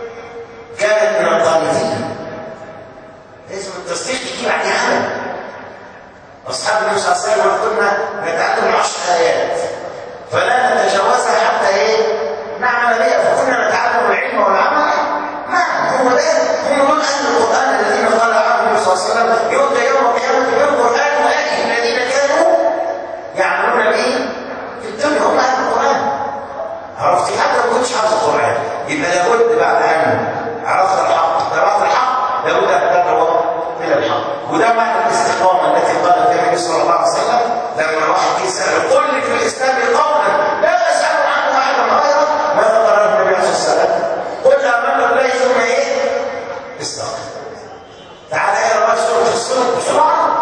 كانت من القانتين لازم التصديق يجيب عليه عمل اصحاب النبي صلى الله عليه وسلم كنا نتعلم عشر ايات فلا نتجاوزها حتى ايه نعمل بها فكنا نتعلم العلم والعمل نعم هو ده هم دول اهل القران الذين قال عنهم النبي صلى الله عليه وسلم يؤتى يوم القيامه بالقران واهله الذين كانوا يعملون به في الدنيا هم اهل القران عرفت حتى ما كنتش حافظ القران يبقى لابد بعد ان عرفت الحق درست الحق لابد ان تدعو الى الحق وده معنى الاستقامه التي قال فيها النبي صلى الله عليه وسلم لما واحد جه سال قل لي في الاسلام قولا لا اسال عنه احدا غيره ماذا قال له النبي عليه الصلاه والسلام قل امنا بالله ثم ايه؟ استقم تعالى اقرا بقى سوره الصلح بسرعه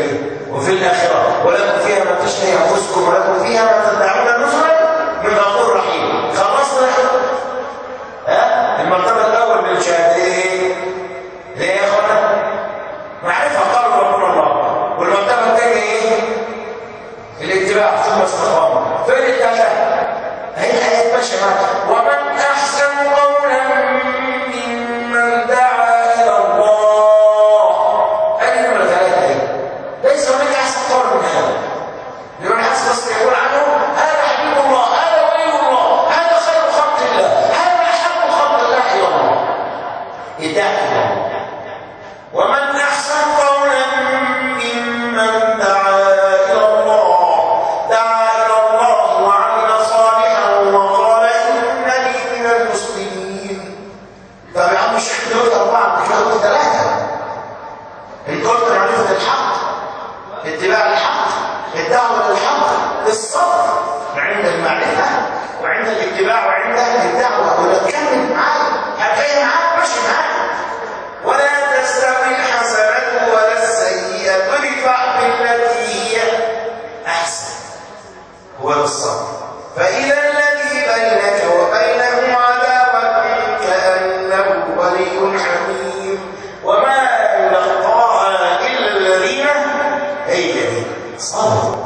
ايه وفي الاخره ولكم فيها ما تشتهي انفسكم ولكم فيها ما تدعون نزلا من غفور رحيم خلصنا ها المرتبه الاول من الشهاده ايه ليه يا اخوانا معرفه قال ربنا الله والمرتبه الثانيه ايه الاتباع ثم استقامه فين الثالثه هي الايه ماشيه معاك ومن احسن قولا ممن دعا الى الله ادي نمره ثلاثه ايه ليس هناك احسن قول من هذا لمن حسب بس يقول عنه هذا حبيب الله هذا ولي الله هذا خير خلق الله هذا احب خلق الله الى الله ادعاء الله ومن احسن قولا ممن دعا الى الله دعا الى الله وعمل صالحا وقال انني من المسلمين طب يا عم الشيخ دول اربعه مش دول ثلاثه ان كنت معرفه الحق اتباع الحق الدعوه للحق الصبر عند المعرفه وعند الاتباع وعند الدعوه ونتكلم معاك هتلاقي معاك ماشي معاك ولا تستوي الحسنة ولا السيئة ادفع بالتي هي أحسن هو بالصبر فإذا الذي بينك وبينه عداوة كأنه ولي حميم وما يلقاها إلا الذين أي كريم صبروا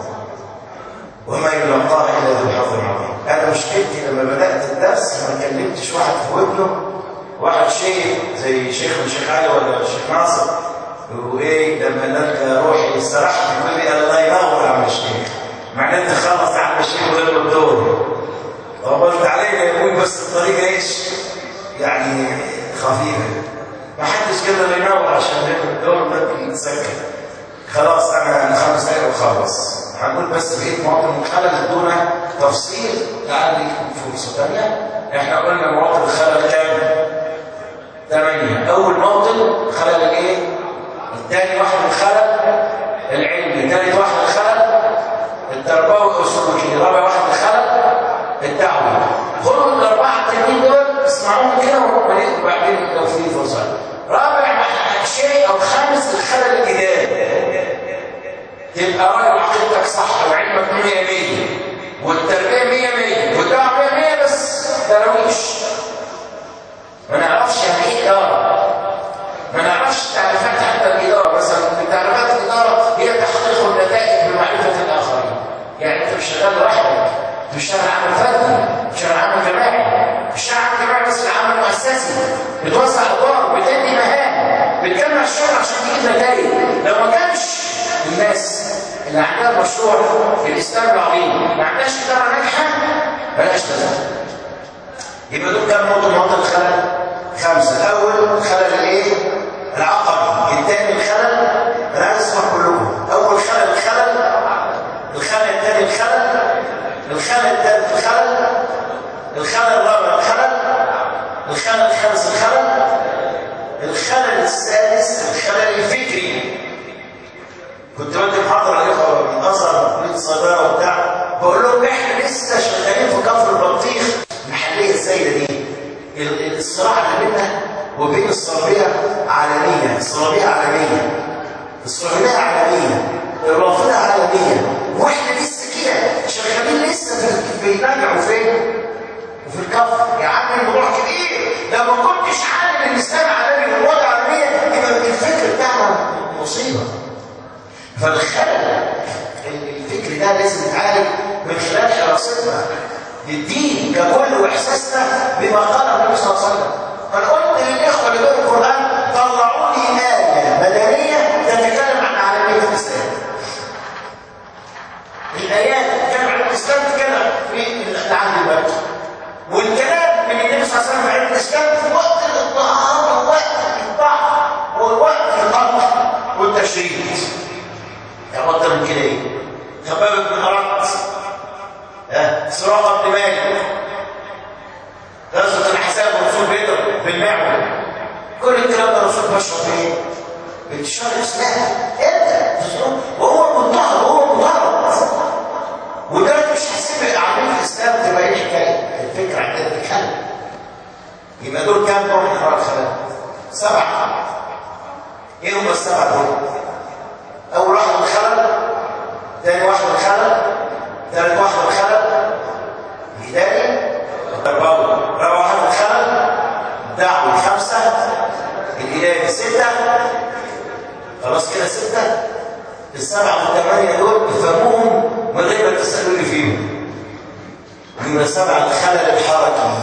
وما يلقاها إلا ذو حظ عظيم أنا مشكلتي لما بدأت الدرس ما كلمتش واحد في ودنه واحد شيخ زي شيخ الشيخ علي ولا الشيخ ناصر وايه لما نلقى روحي استرحت يقول لي الله ينور يا عم الشيخ معناه انت خلص يا عم الشيخ وغير الدور طولت علينا يقول بس الطريقه ايش يعني خفيفه ما حدش كده اللي ينور عشان الدور ممكن نسكت خلاص انا خمس دقايق وخلص هنقول بس بقيت مواطن الخلل دون تفصيل لعل يكون فرصه ثانيه احنا قلنا مواطن الخلل كام؟ ثمانية أول موطن خلل الإيه؟ الثاني واحد الخلل العلمي ثالث واحد الخلل التربوي والسلوكي رابع واحد الخلل الدعوي خذوا الأربعة التانيين دول اسمعوهم كده وبعدين لو في فرصة رابع شيء أو خامس الخلل الإداري تبقى راجل عقيدتك صح وعلمك 100 100 والتربية 100 100 والدعوة 100 100 بس درويش ما نعرفش يعني ايه اداره ما نعرفش تعريفات حتى الاداره مثلا من تعريفات الاداره هي تحقيق النتائج بمعرفه الاخرين يعني انت مش شغال لوحدك مش شغال عمل فردي مش شغال عمل جماعي مش شغال عمل جماعي بس العمل مؤسسي بتوزع ادوار بتدي مهام بتجمع الشغل عشان تجيب نتائج لو ما كانش الناس اللي عندها مشروع في الاسلام العظيم ما عندهاش اداره ناجحه بلاش تزال يبقى دول كام نقطة نقطة الخلل؟ خمسة الأول الخلل الإيه؟ العقبي الثاني الخلل أنا عايز أسمع كلكم أول خلل الخلل الخلل الثاني الخلل الخلل الثالث الخلل الخلل الرابع الخلل الخلل الخامس الخلل الخلل السادس الخلل الفكري كنت بدي محاضرة على من أزهر كلية الصيدلة وبتاع بقول لهم إحنا لسه شغالين في كفر البطيخ المحليه السيده دي الصراع اللي بيننا وبين الصليبيه عالميه الصليبيه عالميه الصهيونيه عالميه الرافضه عالميه واحنا لسه كده شغالين لسه في النجع وفين وفي الكفر يا عم الموضوع كبير لو ما كنتش عالم ان الاسلام عالمي والوضع عالميه يبقى الفكر بتاعنا مصيبه فالخلل الفكر ده لازم يتعالج من خلال حراستنا للدين ككل واحساسنا بما قاله النبي صلى الله عليه وسلم انا قلت للاخوه اللي بيقروا القران طلعوا لي ايه مدنيه تتكلم عن عالميه الاسلام الايات تتكلم عن الاسلام تتكلم في العهد المكي والكلام من النبي صلى الله عليه وسلم عن الاسلام في وقت الاضطهاد ووقت الضعف ووقت القتل والتشريد يا اكتر من كده ايه خباب بن ارد سراقه بن مالك غزوه الاحزاب ورسول بدر بالمعول كل الكلام ده الرسول بشر بايه؟ بانتشار الاسلام انت وهو منتهى وهو مضطرب وده مش هسيب عاملين في الاسلام تبقى ايه الحكايه؟ الفكره عندنا تتكلم يبقى دول كام نوع من انواع الخلاف؟ سبعه ايه هم السبعه دول؟ اول واحد الخلل السبعة والثمانية دول افهموهم من غير ما تسألوني فيهم من السبعة الخلل الحركي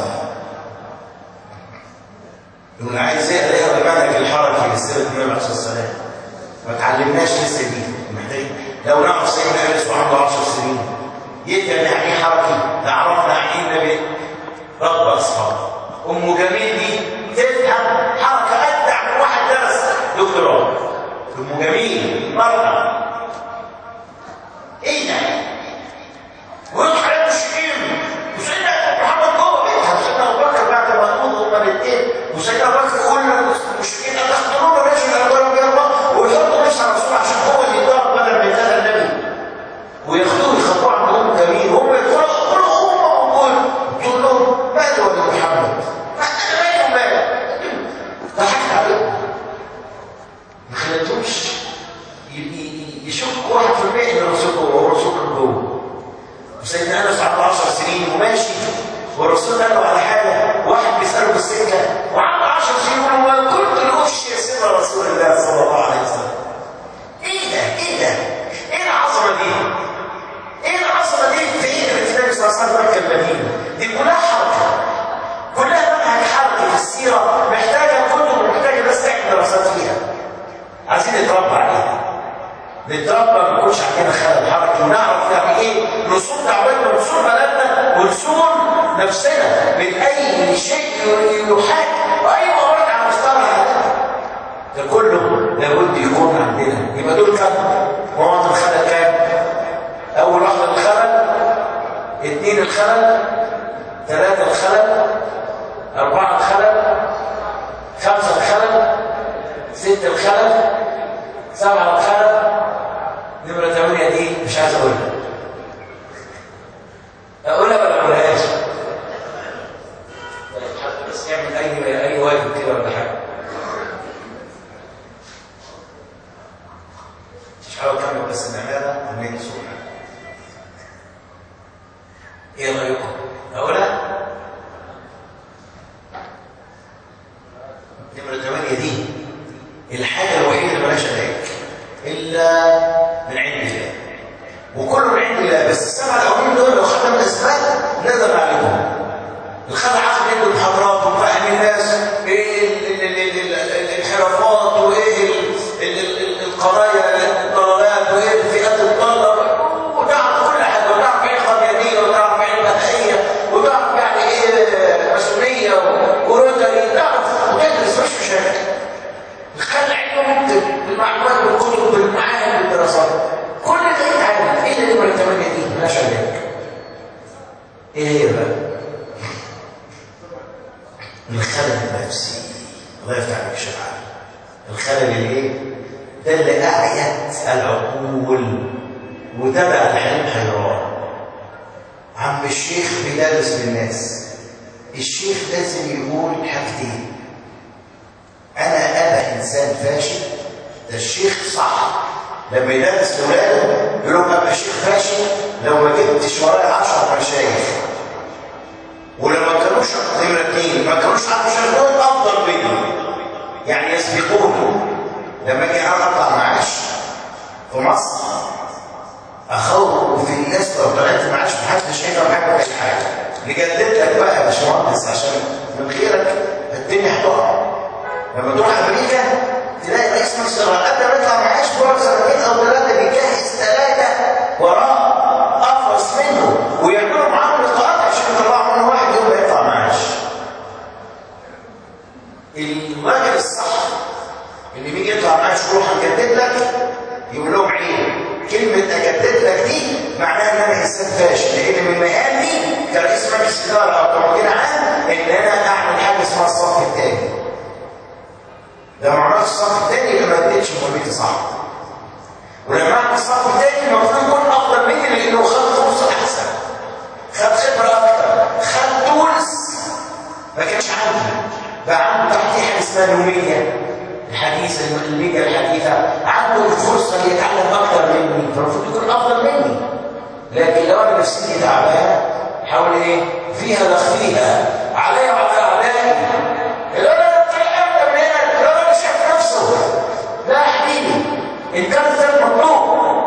يقول عايز يقرا المنهج الحركي للسيرة النبي عليه الصلاة والسلام ما تعلمناش لسه دي محتاج لو نعرف سيدنا انس وعنده 10 سنين يفهم يعني ايه حركي تعرفنا يعني ايه النبي رب اصحابه ام جميل دي تفهم حركه ابدع من واحد درس دكتوراه ام جميل مرة ايه ده؟ ويروح على المشركين وسيدنا محمد جوه بيتها وسيدنا ابو بكر بعد ما قاموا هما الاثنين وسيدنا ابو بكر كل المشركين اتقتلون رجلا ضرب الله ويحطوا نفس على الرسول عشان هو اللي يضرب بدل ما يتقال النبي وياخدوه يخطوه عند ام جميل وهم يقولوا قولوا هم موجود تقول لهم ماله ولا محمد؟ ما انا مالي وماله ضحكت عليهم ما خليتهمش يشك واحد في المية ان الرسول جوه والرسول كان جوه وسيدنا انس عنده 10 سنين وماشي والرسول قال له على حاجه واحد بيساله في السكه وعنده 10 سنين وما كنت لأخشي سر رسول الله صلى الله عليه وسلم ايه ده ايه ده ايه العظمه دي ايه العظمه دي في ايه النبي صلى الله عليه وسلم مكه المدينه دي كلها حركه كلها منهج حركي في السيره محتاجه كتب ومحتاجه ناس تعمل دراسات فيها عايزين نتربى عليها نتربى ما يكونش عندنا خلل حركي ونعرف يعني ايه نصون دعوتنا ونصون بلدنا ونصون نفسنا من اي شيء يحاك واي موارد على مستوى العالم ده كله لابد يكون عندنا يبقى دول كام؟ مواطن الخلل كام؟ اول واحده الخلل اثنين الخلل ثلاثه الخلل اربعه الخلل خمسه الخلل ستة الخلل سبعة الخلل نمرة ثمانية دي مش عايز أقولها أقولها ولا ما أقولهاش؟ طيب حد بس يعمل أي أي واجب كده ولا حاجة مش حاول أكمل بس النعمة أمين سبحانه إيه رأيكم؟ أقولها؟ نمرة ثمانية دي الحاجة الوحيدة اللي مالهاش علاج إلا من عند الله وكله من عند الله بس السبعة الأولين دول لو خدنا من الأسباب نقدر نعالجهم الخدع عشان عنده المحاضرات وفهم الناس ايه ال- ال- ال- ال- ال- الانحرافات وايه ال- ال- ال- القضايا الضلالات وايه الفئات الضاله وتعرف كل حاجه وتعرف ايه قضيانيه وتعرف ايه بهائيه وتعرف يعني ايه مسؤوليه وروتري تعرف وتدرس مش مشاكل خلي علمه بالمعلومات بالكتب بالمعاهد بالدراسات كل ده يتعلم ايه اللي نمره 8 دي مالهاش علاج ايه هي بقى الخلل النفسي الله يفتح عليك شفاعة الخلل الايه ده اللي اعيت العقول وتبع الحلم حيران عم الشيخ بيدرس للناس الشيخ لازم يقول حاجتين انا ابا انسان فاشل ده الشيخ صح لما يدرس لاولاده يقول لهم ابقى شيخ فاشل لو ما جبتش ورايا 10 مشايخ ولما كانوش نمرة اثنين ما كانوش عارفوا شغلهم افضل مني يعني يسبقوني لما اجي انا اطلع معاش في مصر اخوف الناس لو طلعت معاش محدش هيقدر يعمل اي حاجه نجدد لك بقى يا باشمهندس عشان من غيرك الدنيا هتقع لما تروح امريكا تلاقي رئيس مصر قبل ما يطلع معاش بيقعد سنتين او ثلاثه بيجهز ثلاثه وراه افرس منه ويعملوا معاه لقاءات عشان يطلعوا منه واحد يوم يطلع معاش الراجل الصح اللي بيجي يطلع معاش يروح اجدد لك يقول لهم عيب كلمه اجدد لك دي معناها ان انا انسان فاشل لان من مهامي كرئيس مجلس اداره او كمدير عام ان انا اعمل حاجه اسمها الصف الثاني لما عملت الصف الثاني يبقى ما اديتش مهمتي صح ولما اعمل الصف الثاني المفروض يكون افضل مني لانه خد فرصه احسن خد خبره اكتر خد تولز ما كانش عندي بقى عنده تحتيه حاجه اسمها النوميه الحديثه الميديا الحديثه عنده الفرصه ان يتعلم اكتر مني فالمفروض يكون افضل مني لكن لو انا نفسيتي تعبان حاول ايه فيها نخفيها عليا وعلى اعدائي اللي انا طلع من هنا اللي انا شايف نفسه لا يا حبيبي ان كان الذات مطلوب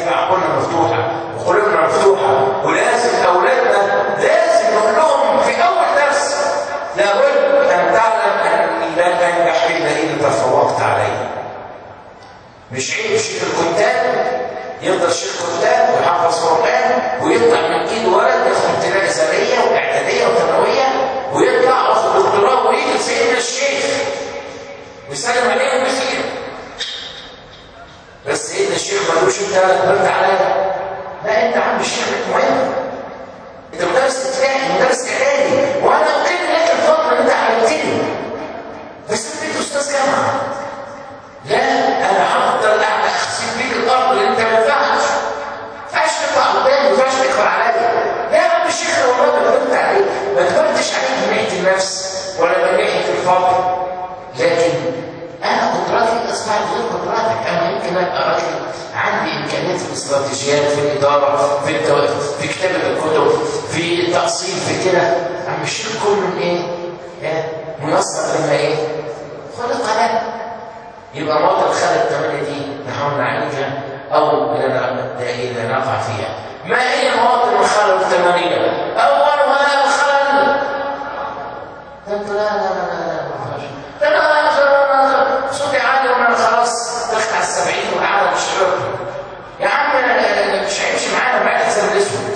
يبقى عقولنا مفتوحه وقلوبنا مفتوحه ولازم اولادنا لازم نقول لهم في اول درس لابد ان تعلم اني لن انجح الا اذا تفوقت علي مش عيب شيخ الكتاب يفضل شيخ كتاب ويحفظ قران ويطلع من ايده ولد ياخد ابتدائيه ثانويه واعداديه وثانويه ويطلع واخد دكتوراه ويجي سيدنا الشيخ ويسلم عليه ويخير بس سيدنا الشيخ ما قالوش انت برد عليا لا انت عم الشيخ انت مهم انت مدرس ابتدائي مدرس اعدادي وانا اقيم لك الفضل اللي انت علمتني بس انت استاذ جامعه لا انا هفضل قاعد اغسل بيك الارض اللي انت ما ينفعش ما ينفعش تطلع قدامي ما ينفعش تكبر عليا يا عم الشيخ والله ما كبرت عليك ما كبرتش عليك من ناحيه النفس ولا من ناحيه الفضل لكن انا قدراتي اصبحت غير قدراتك انا يمكن ابقى راجل عندي امكانيات في الاستراتيجيات في الاداره في التو... في كتابه الكتب في التاصيل في كده عم الشيخ كله ايه؟ إيه؟ منصب لما ايه؟ خلق له يبقى موضع الخلل الثمانية دي نحاول نعالجها أو إذا نقع فيها ما هي مواطن الخلل الثمانية؟ أولها الخلل قلت لا لا لا لا لا لا صوتي عالي وانا خلاص دخلت على السبعين واعلى مش يا عم مش هيمشي معانا بعد الحساب الاسود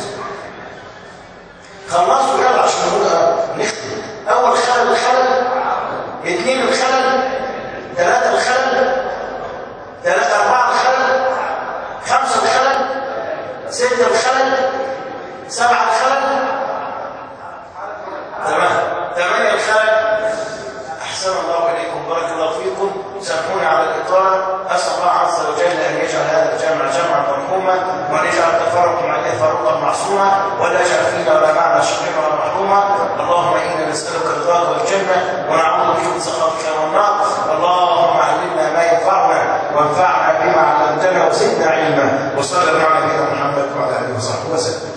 خلصوا يلا عشان نقول نختم اول خلل الخلل اثنين الخلل ثلاثة الخلل ثلاثة أربعة الخلل خمسة الخلل ستة الخلل سبعة الخلل تمام ثمانية الخلل أحسن الله إليكم بارك الله فيكم سامحوني على الإطالة أسأل الله عز وجل أن يجعل هذا الجمع جمعا مرحوما وأن يجعل التفرق مع التفرقا معصوما ولا يجعل فينا ولا معنا شقيا ولا محروما اللهم إنا نسألك رضاك والجنة ونعوذ بك من سخطك والنار اللهم علمنا ما ينفعنا وانفعنا بما علمتنا وزدنا علما وصلى الله على نبينا محمد وعلى آله وصحبه وسلم